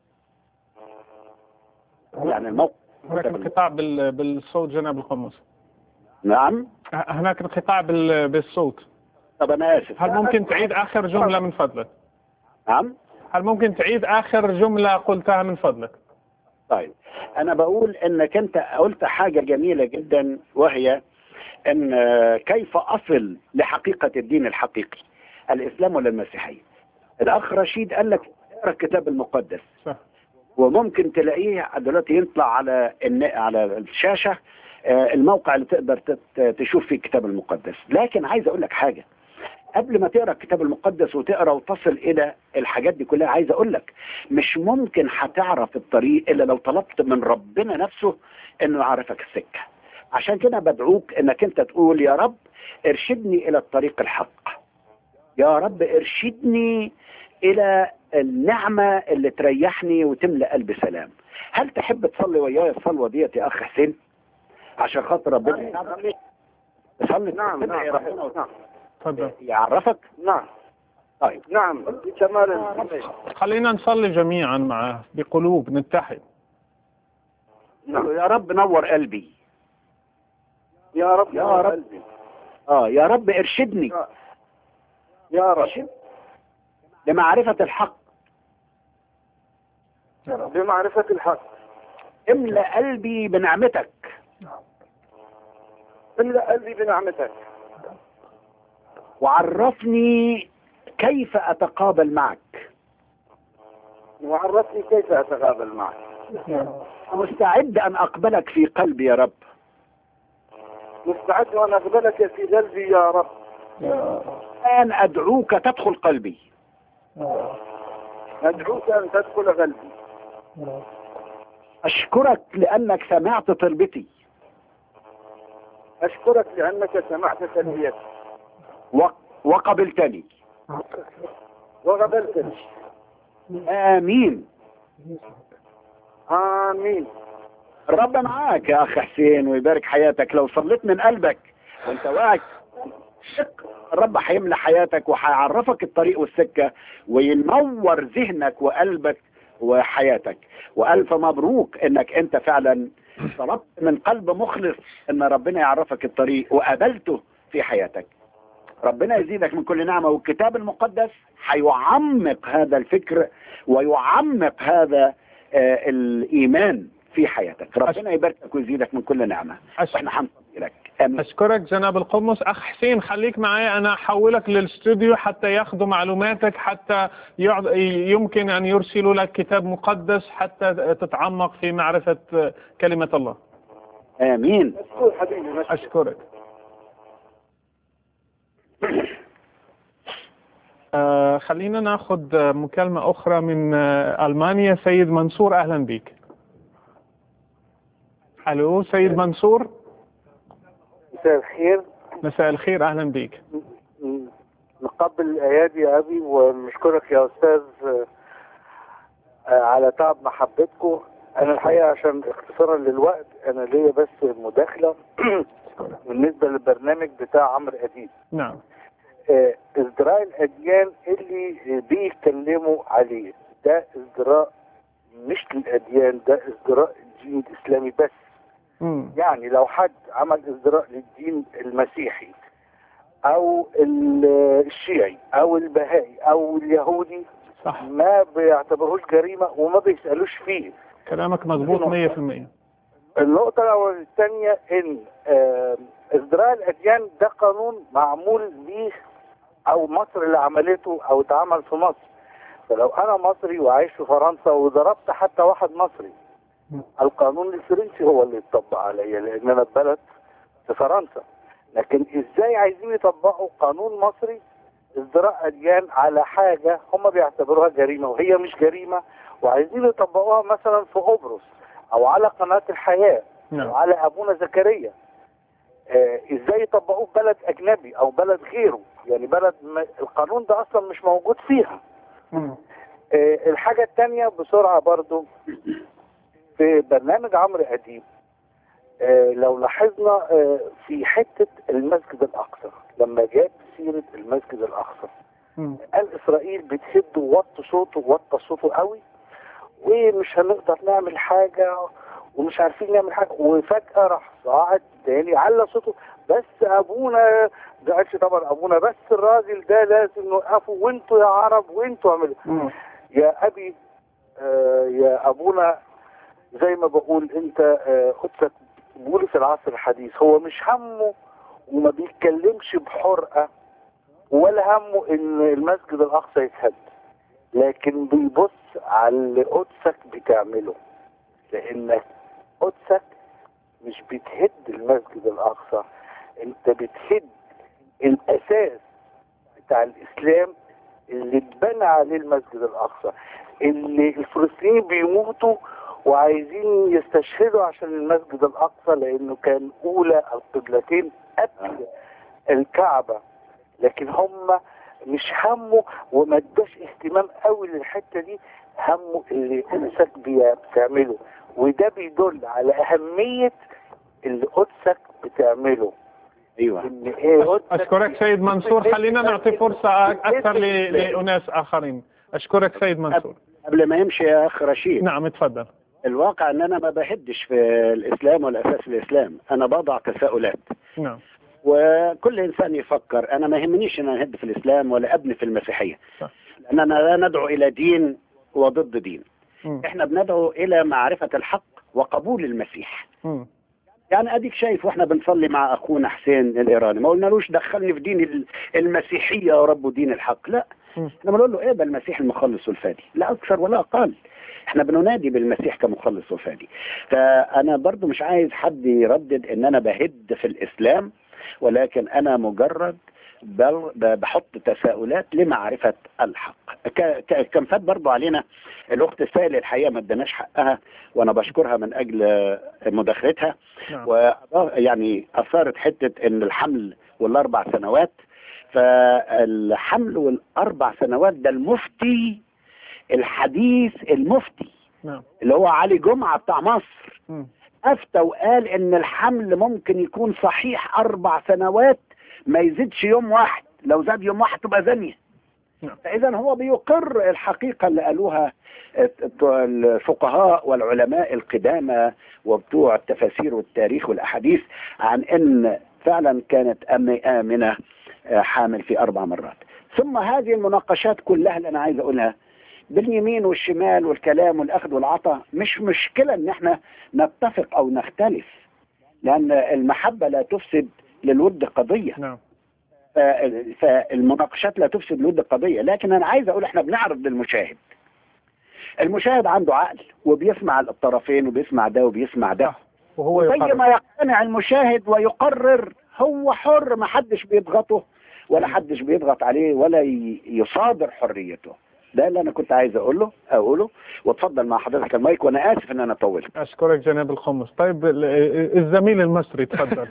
S3: يعني الموقع
S1: هناك انقطاع بال- بالصوت جناب القمص
S3: نعم
S1: هناك انقطاع بال- بالصوت
S3: طب انا اسف
S1: هل ممكن تعيد آخر جملة من فضلك
S3: نعم
S1: هل ممكن تعيد آخر جملة قلتها من فضلك
S3: طيب انا بقول انك انت قلت حاجة جميلة جدا وهي ان آه، كيف اصل لحقيقه الدين الحقيقي الاسلام ولا المسيحيه الاخ رشيد قال لك اقرا الكتاب المقدس
S1: صح.
S3: وممكن تلاقيه دلوقتي يطلع على الن- على الشاشه آه، الموقع اللي تقدر تت- تشوف فيه الكتاب المقدس لكن عايز اقول لك حاجه قبل ما تقرا الكتاب المقدس وتقرا وتصل الى الحاجات دي كلها عايز اقول لك مش ممكن هتعرف الطريق الا لو طلبت من ربنا نفسه انه يعرفك السكه عشان كده بدعوك انك انت تقول يا رب ارشدني الى الطريق الحق يا رب ارشدني الى النعمه اللي تريحني وتملا قلبي سلام هل تحب تصلي وياي الصلوه ديت يا اخ حسين عشان خاطر ربنا يساعدك صلي
S14: نعم
S3: تدعي
S14: نعم
S3: ربنا
S14: نعم
S1: تفضل
S3: يعرفك
S14: نعم
S3: طيب
S14: نعم بكمال
S1: خلينا نصلي جميعا معه بقلوب نتحد
S3: نعم. يا رب نور قلبي
S14: يا رب
S3: يا رب.
S14: قلبي.
S3: اه يا رب ارشدني
S14: يا رب
S3: لمعرفة الحق
S14: بمعرفة الحق
S3: املأ قلبي بنعمتك
S14: املأ قلبي بنعمتك
S3: وعرفني كيف أتقابل معك
S14: وعرفني كيف أتقابل معك
S3: مستعد أن أقبلك في قلبي يا رب
S14: مستعد أن أقبلك في قلبي يا رب
S3: الآن أدعوك تدخل قلبي
S14: أدعوك أن تدخل قلبي
S3: أشكرك لأنك سمعت طلبتي
S14: أشكرك لأنك سمعت تلبيتي
S3: و- وقبلتني
S14: وقبلتني
S3: آمين
S14: آمين
S3: الرب معاك يا أخ حسين ويبارك حياتك لو صليت من قلبك وانت واعي الرب هيملى حياتك وهيعرفك الطريق والسكة وينور ذهنك وقلبك وحياتك وألف مبروك انك انت فعلا طلبت من قلب مخلص ان ربنا يعرفك الطريق وقبلته في حياتك ربنا يزيدك من كل نعمة والكتاب المقدس هيعمق هذا الفكر ويعمق هذا آه، الإيمان في حياتك ربنا يباركك ويزيدك من كل نعمة واحنا هنصلي لك آمين
S1: أشكرك جناب القمص أخ حسين خليك معي أنا أحولك للاستوديو حتى ياخذوا معلوماتك حتى يعض... يمكن أن يرسلوا لك كتاب مقدس حتى تتعمق في معرفة كلمة الله
S3: آمين
S14: مشكور حبيبي مشكور
S1: أشكرك آه خلينا ناخذ آه، مكالمة أخرى من آه ألمانيا سيد منصور أهلا بك ألو سيد منصور
S15: مساء الخير
S1: مساء الخير أهلا بك
S15: نقبل الايادي يا ابي ونشكرك يا استاذ آه، آه، على تعب محبتكم انا الحقيقه عشان اختصارا للوقت انا ليا بس مداخله بالنسبه للبرنامج بتاع عمرو اديب
S1: نعم
S15: آه، ازدراء الاديان اللي آه، بيتكلموا عليه ده ازدراء مش للاديان ده ازدراء الدين الاسلامي بس
S1: مم.
S15: يعني لو حد عمل ازدراء للدين المسيحي او ال- الشيعي او البهائي او اليهودي
S1: صح
S15: ما بيعتبروش جريمه وما بيسالوش فيه
S1: كلامك مضبوط 100%
S15: النقطة الأول- الثانية إن آه، ازدراء الأديان ده قانون معمول بيه أو مصر اللي عملته أو اتعمل في مصر فلو أنا مصري وعايش في فرنسا وضربت حتى واحد مصري القانون الفرنسي هو اللي يتطبق عليا لأن أنا بلد في فرنسا لكن إزاي عايزين يطبقوا قانون مصري ازدراء أديان على حاجة هم بيعتبروها جريمة وهي مش جريمة وعايزين يطبقوها مثلا في قبرص او على قناة الحياة
S1: نعم.
S15: او على ابونا زكريا آه ازاي يطبقوه في بلد اجنبي او بلد غيره يعني بلد ما القانون ده اصلا مش موجود فيها
S1: مم.
S15: آه الحاجة التانية بسرعة برضو في برنامج عمرو اديب آه لو لاحظنا آه في حتة المسجد الاقصى لما جاب سيرة المسجد الاقصى
S1: مم.
S15: قال اسرائيل بتهد ووطي صوته وطى صوته قوي ومش هنقدر نعمل حاجه ومش عارفين نعمل حاجه وفجاه راح صاعد تاني على صوته بس ابونا ده قالش طبعا ابونا بس الراجل ده لازم نوقفه وانتوا يا عرب وانتوا اعملوا
S1: مم.
S15: يا ابي آه يا ابونا زي ما بقول انت آه قدسك بولس العصر الحديث هو مش همه وما بيتكلمش بحرقة ولا همه ان المسجد الاقصى يتهد لكن بيبص على اللي قدسك بتعمله لان قدسك مش بتهد المسجد الاقصى انت بتهد الاساس بتاع الاسلام اللي اتبنى عليه المسجد الاقصى اللي الفلسطينيين بيموتوا وعايزين يستشهدوا عشان المسجد الاقصى لانه كان اولى القبلتين قبل الكعبه لكن هم مش همه وما اداش اهتمام قوي للحته دي همه اللي قدسك بي- بتعمله وده بيدل على اهميه اللي قدسك بتعمله
S3: ايوه
S15: ان ايه قدسك
S1: أشكرك سيد منصور خلينا نعطي فرصة أكثر ل- لأناس آخرين أشكرك سيد منصور
S3: قبل ما يمشي يا اخ رشيد
S1: نعم اتفضل
S3: الواقع ان انا ما بهدش في الاسلام ولا اساس الاسلام انا بضع تساؤلات
S1: نعم
S3: وكل انسان يفكر انا ما يهمنيش ان انا اهد في الاسلام ولا ابني في المسيحيه
S1: صح.
S3: لاننا لا ندعو الى دين وضد دين
S1: مم.
S3: احنا بندعو الى معرفه الحق وقبول المسيح
S1: مم.
S3: يعني اديك شايف واحنا بنصلي مع اخونا حسين الايراني ما قلنالوش دخلني في دين ال- المسيحيه يا رب ودين الحق لا
S1: مم.
S3: احنا بنقول له اقبل المسيح المخلص والفادي لا اكثر ولا اقل احنا بننادي بالمسيح كمخلص وفادي فانا برضو مش عايز حد يردد ان انا بهد في الاسلام ولكن انا مجرد بل ب- بحط تساؤلات لمعرفة الحق ك- ك- كان فات برضو علينا الأخت السائل الحقيقة ما اداناش حقها وأنا بشكرها من أجل مداخلتها
S1: نعم.
S3: ويعني أثارت حتة إن الحمل والأربع سنوات فالحمل والأربع سنوات ده المفتي الحديث المفتي
S1: نعم
S3: اللي هو علي جمعة بتاع مصر
S1: مم.
S3: افتى وقال ان الحمل ممكن يكون صحيح اربع سنوات ما يزيدش يوم واحد لو زاد يوم واحد تبقى زانية
S1: نعم.
S3: فاذا هو بيقر الحقيقة اللي قالوها الفقهاء والعلماء القدامى وبتوع التفاسير والتاريخ والاحاديث عن ان فعلا كانت أم- امنة آه، حامل في اربع مرات ثم هذه المناقشات كلها اللي انا عايز اقولها باليمين والشمال والكلام والاخذ والعطاء مش مشكله ان احنا نتفق او نختلف لان المحبه لا تفسد للود قضيه
S1: نعم
S3: ف- فالمناقشات لا تفسد للود قضيه لكن انا عايز اقول احنا بنعرض للمشاهد المشاهد عنده عقل وبيسمع الطرفين وبيسمع ده وبيسمع ده
S1: صح. وهو
S3: زي
S1: يقرر
S3: ما يقتنع المشاهد ويقرر هو حر ما حدش بيضغطه ولا حدش بيضغط عليه ولا ي- يصادر حريته ده اللي انا كنت عايز اقوله اقوله واتفضل مع حضرتك المايك وانا اسف ان انا طولت
S1: أشكرك جناب الخمس طيب ال- الزميل المصري تفضل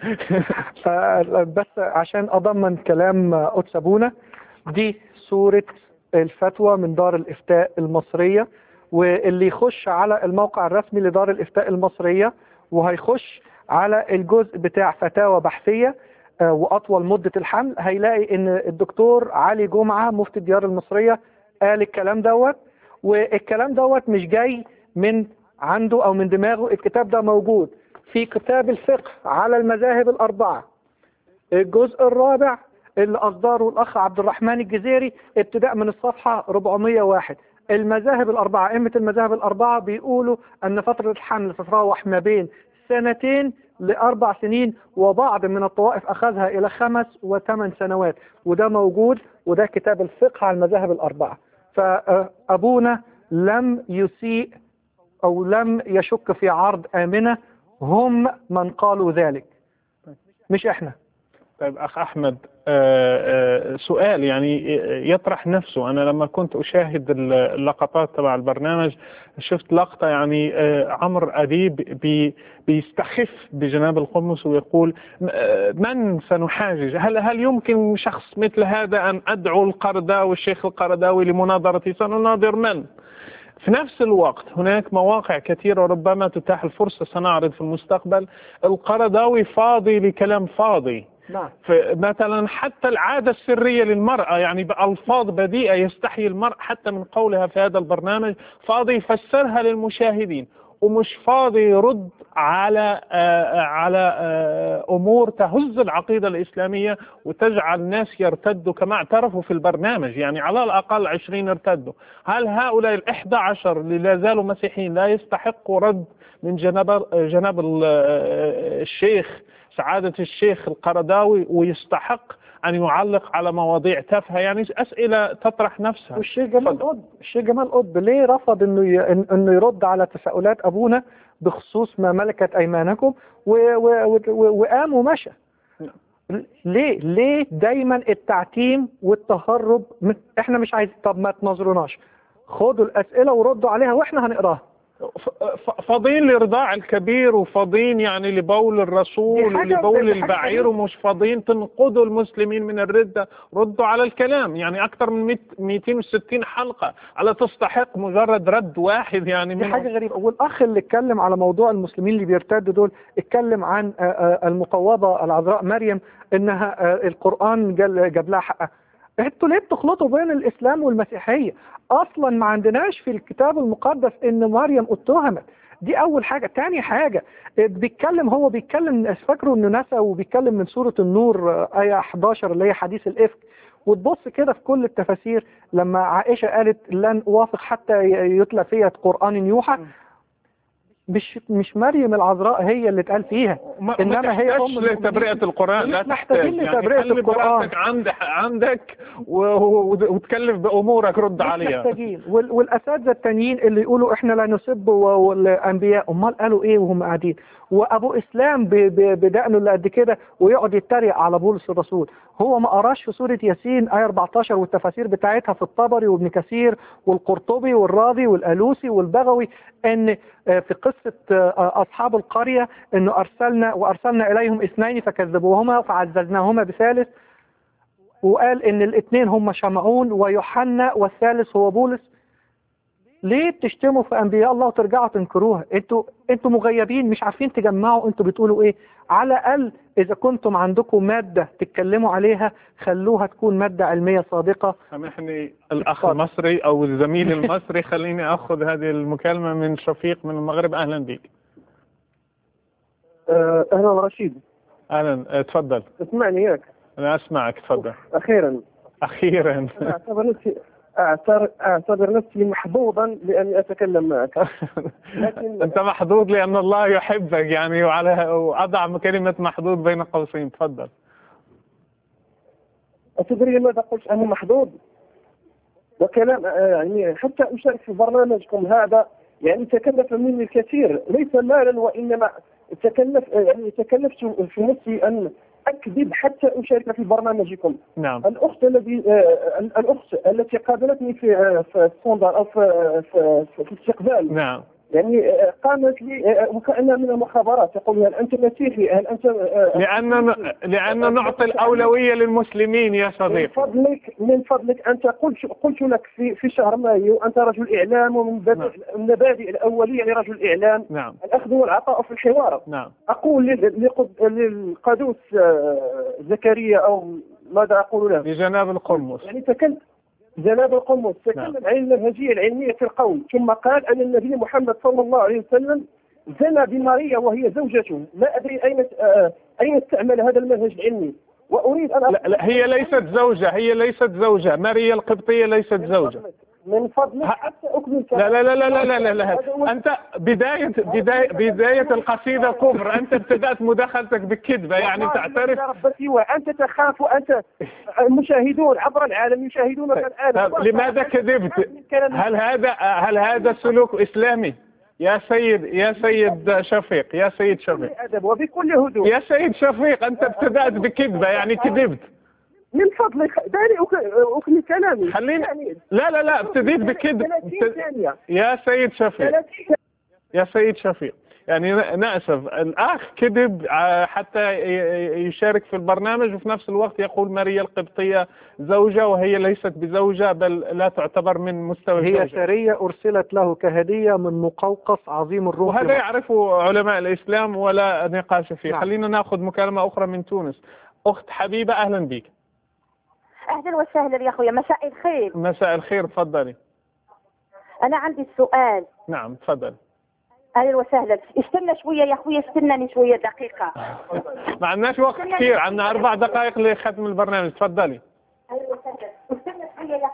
S2: فبس عشان أضمن كلام قدس أبونا دي صورة الفتوى من دار الإفتاء المصرية واللي يخش على الموقع الرسمي لدار الإفتاء المصرية وهيخش على الجزء بتاع فتاوى بحثية آه، وأطول مدة الحمل هيلاقي إن الدكتور علي جمعة مفتي الديار المصرية قال الكلام دوت والكلام دوت مش جاي من عنده أو من دماغه الكتاب ده موجود في كتاب الفقه على المذاهب الأربعة الجزء الرابع اللي أصدره الأخ عبد الرحمن الجزيري ابتداء من الصفحة 401 المذاهب الأربعة أئمة المذاهب الأربعة بيقولوا أن فترة الحمل تتراوح ما بين سنتين لأربع سنين وبعض من الطوائف أخذها إلى خمس وثمان سنوات وده موجود وده كتاب الفقه على المذاهب الأربعة فأبونا لم يسيء أو لم يشك في عرض آمنة هم من قالوا ذلك مش إحنا
S1: طيب أخ أحمد آه، آه، سؤال يعني يطرح نفسه أنا لما كنت أشاهد اللقطات تبع البرنامج شفت لقطة يعني آه، عمرو أديب بي بيستخف بجناب القمص ويقول آه، من سنحاجج هل هل يمكن شخص مثل هذا أن أدعو القرداوي الشيخ القرداوي لمناظرتي سنناظر من في نفس الوقت هناك مواقع كثيرة وربما تتاح الفرصة سنعرض في المستقبل القرداوي فاضي لكلام فاضي
S2: نعم
S1: مثلا حتى العادة السرية للمرأة يعني بألفاظ بديئة يستحي المرء حتى من قولها في هذا البرنامج فاضي يفسرها للمشاهدين ومش فاضي يرد على آه على آه امور تهز العقيده الاسلاميه وتجعل الناس يرتدوا كما اعترفوا في البرنامج يعني على الاقل 20 ارتدوا هل هؤلاء ال 11 اللي لا زالوا مسيحيين لا يستحقوا رد من جناب جناب ال- الشيخ سعادة الشيخ القرداوي ويستحق أن يعلق على مواضيع تافهة يعني أسئلة تطرح نفسها
S2: والشيخ جمال قطب الشيخ جمال قطب ليه رفض انه ي... إن- انه يرد على تساؤلات ابونا بخصوص ما ملكت ايمانكم و... و... و... وقام ومشى ليه ليه دايما التعتيم والتهرب م- احنا مش عايزين طب ما تنظروناش خدوا الاسئله وردوا عليها واحنا هنقراها
S1: ف- فاضيين لرضاع الكبير وفاضيين يعني لبول الرسول
S2: دي حاجة-
S1: ولبول
S2: دي حاجة
S1: البعير
S2: غريبة.
S1: ومش فاضيين تنقذوا المسلمين من الردة ردوا على الكلام يعني أكثر من 100 260 حلقة على تستحق مجرد رد واحد يعني
S2: دي
S1: من
S2: حاجه غريبه والاخ اللي اتكلم على موضوع المسلمين اللي بيرتدوا دول اتكلم عن آه، آه، المقوضه العذراء مريم انها آه، القران جال- جاب لها حقها انتوا ليه بتخلطوا بين الاسلام والمسيحيه اصلا ما عندناش في الكتاب المقدس ان مريم اتهمت دي اول حاجه تاني حاجه آه، بيتكلم هو بيتكلم فاكره انه نسى وبيتكلم من سوره النور آه، ايه 11 اللي هي حديث الافك وتبص كده في كل التفاسير لما عائشه قالت لن اوافق حتى ي- يتلى فيها قران يوحى مش مش مريم العذراء هي اللي اتقال فيها
S1: ما
S2: انما
S1: ما
S2: هي ام
S1: تحتاجش
S2: المؤمنين.
S1: لتبرئة القرآن لا
S2: مش محتاجين
S1: تحتاج يعني
S2: لتبرئة
S1: خلي
S2: القرآن.
S1: براءتك عندك عندك و- و- وتكلف بأمورك رد
S2: مش
S1: عليها
S2: محتاجين وال- والاساتذه التانيين اللي يقولوا احنا لا نسب و- والانبياء امال قالوا ايه وهم قاعدين وابو اسلام ب- ب- بدقنه اللي قد كده ويقعد يتريق على بولس الرسول هو ما قراش في سوره ياسين ايه 14 والتفاسير بتاعتها في الطبري وابن كثير والقرطبي والراضي والالوسي والبغوي ان آه، في قصه آه، اصحاب القريه انه ارسلنا وارسلنا اليهم اثنين فكذبوهما فعززناهما بثالث وقال ان الاثنين هم شمعون ويوحنا والثالث هو بولس ليه بتشتموا في انبياء الله وترجعوا تنكروها انتوا انتوا مغيبين مش عارفين تجمعوا انتوا بتقولوا ايه على الاقل اذا كنتم عندكم ماده تتكلموا عليها خلوها تكون ماده علميه صادقه
S1: سامحني الأخ المصري أو الزميل المصري خليني أخذ هذه المكالمة من شفيق من المغرب أهلا بك
S16: آه، اهلا رشيد
S1: أهلا آه، تفضل
S16: اسمعني ياك
S1: أنا أسمعك تفضل
S16: اخيرا
S1: أخيرا
S16: انا اعتبر نفسي اعتبر اعتبر نفسي محظوظا لاني اتكلم معك لكن
S1: أنت محظوظ لأن الله يحبك يعني وعلى وأضع كلمة محظوظ بين قوسين تفضل
S16: أتدري لماذا قلت أنا محظوظ وكلام آه، يعني حتى أشارك في برنامجكم هذا يعني تكلف مني الكثير ليس مالا وإنما تكلف آه، يعني تكلفت في نفسي أن أكذب حتى أشارك في برنامجكم
S1: نعم
S16: الأخت الذي آه، الأخت التي قابلتني في آه، في الصندر أو في في, في الاستقبال
S1: نعم
S16: يعني آه، قامت لي آه، وكأنها من المخابرات تقول هل أنت مسيحي هل أنت آه،
S1: لأن لأن نعطي الأولوية للمسلمين يا
S16: من
S1: صديقي
S16: فضلك من فضلك انت قلت قلت لك في في شهر مايو انت رجل اعلام ومن مبادئ- المبادئ الاوليه لرجل اعلام
S1: نعم
S16: الاخذ والعطاء في الحوار
S1: نعم
S16: اقول لل- لقد- للقدوس آه، زكريا او ماذا اقول له
S1: لجناب القمص
S16: يعني تكلم جناب القمص تكلم عن المنهجيه العلميه في القول ثم قال ان النبي محمد صلى الله عليه وسلم زنى بماريا وهي زوجته لا ادري اين آه، اين استعمل هذا المنهج العلمي واريد ان
S1: لا, لا هي ليست زوجة هي ليست زوجة ماريا القبطية ليست زوجة
S16: من فضلك حتى اكمل
S1: لا لا لا لا لا لا, لا, لا. أنت بداية بداية بداية القصيدة كفر أنت ابتدأت مداخلتك بالكذبة يعني
S16: والله
S1: تعترف
S16: يا ربتي وانت تخاف وانت المشاهدون عبر العالم يشاهدونك الان
S1: طب لماذا كذبت؟ هل هذا هل هذا سلوك إسلامي؟ يا سيد يا سيد شفيق يا سيد شفيق
S16: ادب وبكل هدوء
S1: يا سيد شفيق أنت ابتدأت بكذبة يعني كذبت
S16: من فضلك دعني أك- اكمل كلامي
S1: خليني
S16: يعني
S1: لا لا لا ابتديت بكذب
S16: 30 ثانيه
S1: يا سيد شفيق
S16: 30
S1: يا سيد شفيق يعني ن- نأسف الأخ كذب ع- حتى ي- ي- يشارك في البرنامج وفي نفس الوقت يقول ماريا القبطية زوجة وهي ليست بزوجة بل لا تعتبر من مستوى
S2: هي
S1: الزوجة
S2: سريه ارسلت له كهديه من مقوقس عظيم الروح
S1: وهذا يعرفه علماء الإسلام ولا نقاش فيه
S2: نعم.
S1: خلينا نأخذ مكالمة أخرى من تونس أخت حبيبة أهلا بك
S17: اهلا وسهلا يا اخويا مساء الخير
S1: مساء الخير تفضلي
S17: انا عندي سؤال
S1: نعم تفضل
S17: اهلا وسهلا استنى شويه يا اخويا استناني شويه دقيقه
S1: ما عندناش وقت كثير عندنا أربع دقائق لختم البرنامج تفضلي
S17: اهلا وسهلا استنى شويه يا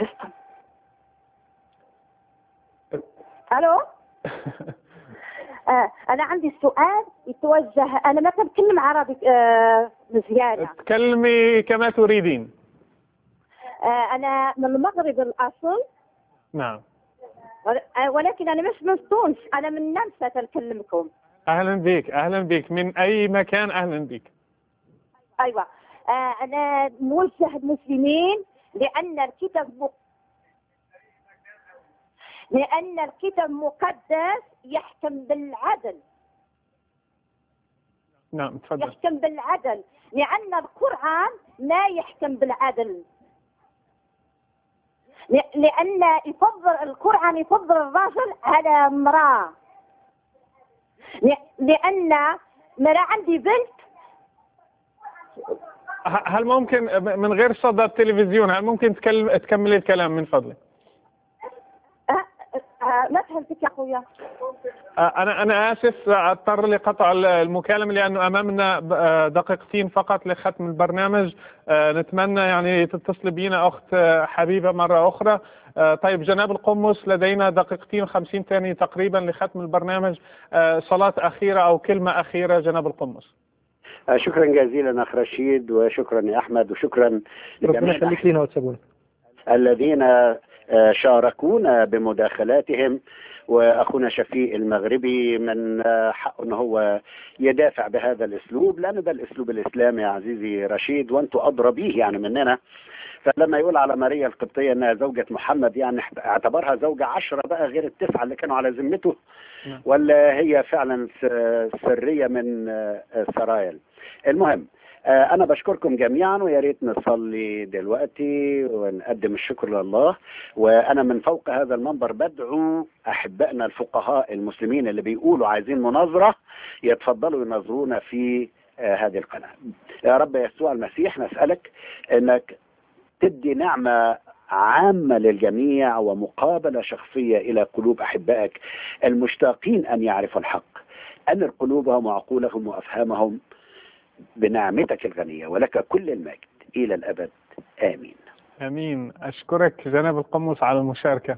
S17: الو آه انا عندي سؤال يتوجه انا ما بتكلم عربي آه مزيانه
S1: تكلمي كما تريدين
S17: آه انا من المغرب الاصل
S1: نعم
S17: ول- آه، ولكن انا مش من تونس انا من النمسا تكلمكم
S1: أهلا بك أهلا بك من أي مكان أهلا بك
S17: ايوه آه انا موجه المسلمين لان الكتاب م... لان الكتاب المقدس يحكم بالعدل
S1: نعم تفضل
S17: يحكم بالعدل لأن القرآن لا يحكم بالعدل ل- لأن يفضل القرآن يفضل الرجل على امرأة ل- لأن مرة عندي بنت
S1: ه- هل ممكن من غير صدى التلفزيون هل ممكن تكلم تكملي الكلام من فضلك
S17: آه، آه، ما فهمتك يا أخويا
S1: أنا أنا آسف أضطر لقطع المكالمة لأنه أمامنا ب- آه، دقيقتين فقط لختم البرنامج آه، نتمنى يعني تتصل بينا أخت آه، حبيبة مرة أخرى آه، طيب جناب القمص لدينا دقيقتين خمسين ثانية تقريبا لختم البرنامج آه، صلاة أخيرة أو كلمة أخيرة جناب القمص
S3: آه، شكرا جزيلا اخ رشيد وشكرا يا احمد وشكرا
S2: ربنا
S3: لجميع
S2: يخليك لينا وتسابونا
S3: الذين آه، شاركونا بمداخلاتهم واخونا شفيق المغربي من آه، حقه ان هو يدافع بهذا الاسلوب لان ده الاسلوب الاسلامي يا عزيزي رشيد وانتم ادرى به يعني مننا فلما يقول على ماريا القبطيه انها زوجة محمد يعني اعتبرها زوجة عشرة بقى غير التسعة اللي كانوا على ذمته ولا هي فعلا س- سرية من آه، سرايل المهم آه، أنا بشكركم جميعا ويا ريت نصلي دلوقتي ونقدم الشكر لله وأنا من فوق هذا المنبر بدعو أحبائنا الفقهاء المسلمين اللي بيقولوا عايزين مناظرة يتفضلوا يناظرونا في آه، هذه القناة يا رب يسوع المسيح نسألك أنك تدي نعمة عامة للجميع ومقابلة شخصية إلى قلوب أحبائك المشتاقين أن يعرفوا الحق أنر قلوبهم وعقولهم وأفهامهم بنعمتك الغنية ولك كل المجد إلى الأبد آمين
S1: امين اشكرك جناب القمص على المشاركه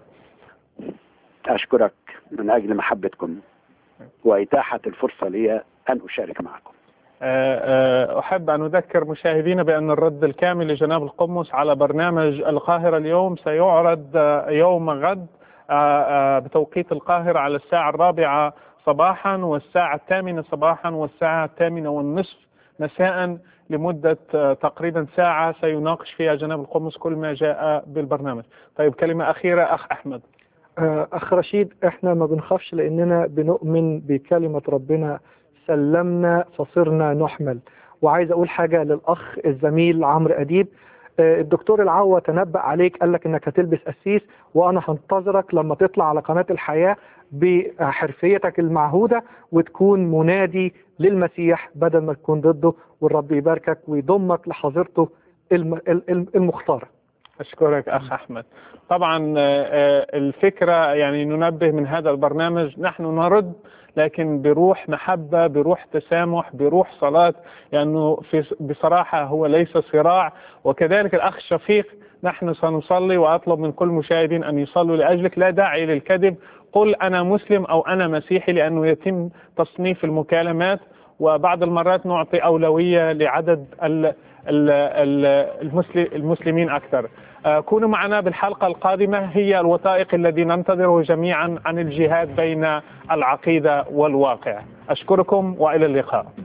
S3: أشكرك من أجل محبتكم وإتاحة الفرصة لي أن أشارك معكم
S1: آه، آه، أحب أن أذكر مشاهدينا بأن الرد الكامل لجناب القمص على برنامج القاهرة اليوم سيعرض آه، يوم غد آه، آه، بتوقيت القاهرة على الساعة الرابعة صباحا والساعة الثامنة صباحا والساعة الثامنة والنصف مساء لمدة آه، تقريبا ساعة سيناقش فيها جناب القمص كل ما جاء بالبرنامج طيب كلمة أخيرة أخ أحمد
S2: آه، أخ رشيد إحنا ما بنخافش لأننا بنؤمن بكلمة ربنا سلمنا فصرنا نحمل وعايز أقول حاجة للأخ الزميل عمرو أديب آه، الدكتور العوة تنبأ عليك قال لك إنك هتلبس أسيس وأنا هنتظرك لما تطلع على قناة الحياة بحرفيتك المعهودة وتكون منادي للمسيح بدل ما تكون ضده والرب يباركك ويضمك لحظيرته الم- الم- المختارة
S1: أشكرك أخ أحمد طبعا آه، آه، الفكرة يعني ننبه من هذا البرنامج نحن نرد لكن بروح محبة بروح تسامح بروح صلاة لأنه في بصراحة هو ليس صراع وكذلك الأخ شفيق نحن سنصلي وأطلب من كل مشاهدين أن يصلوا لأجلك لا داعي للكذب قل أنا مسلم أو أنا مسيحي لأنه يتم تصنيف المكالمات وبعض المرات نعطي أولوية لعدد ال- ال- ال- المسل- المسلمين أكثر آه، كونوا معنا بالحلقة القادمة هي الوثائق الذي ننتظره جميعا عن الجهاد بين العقيدة والواقع أشكركم وإلى اللقاء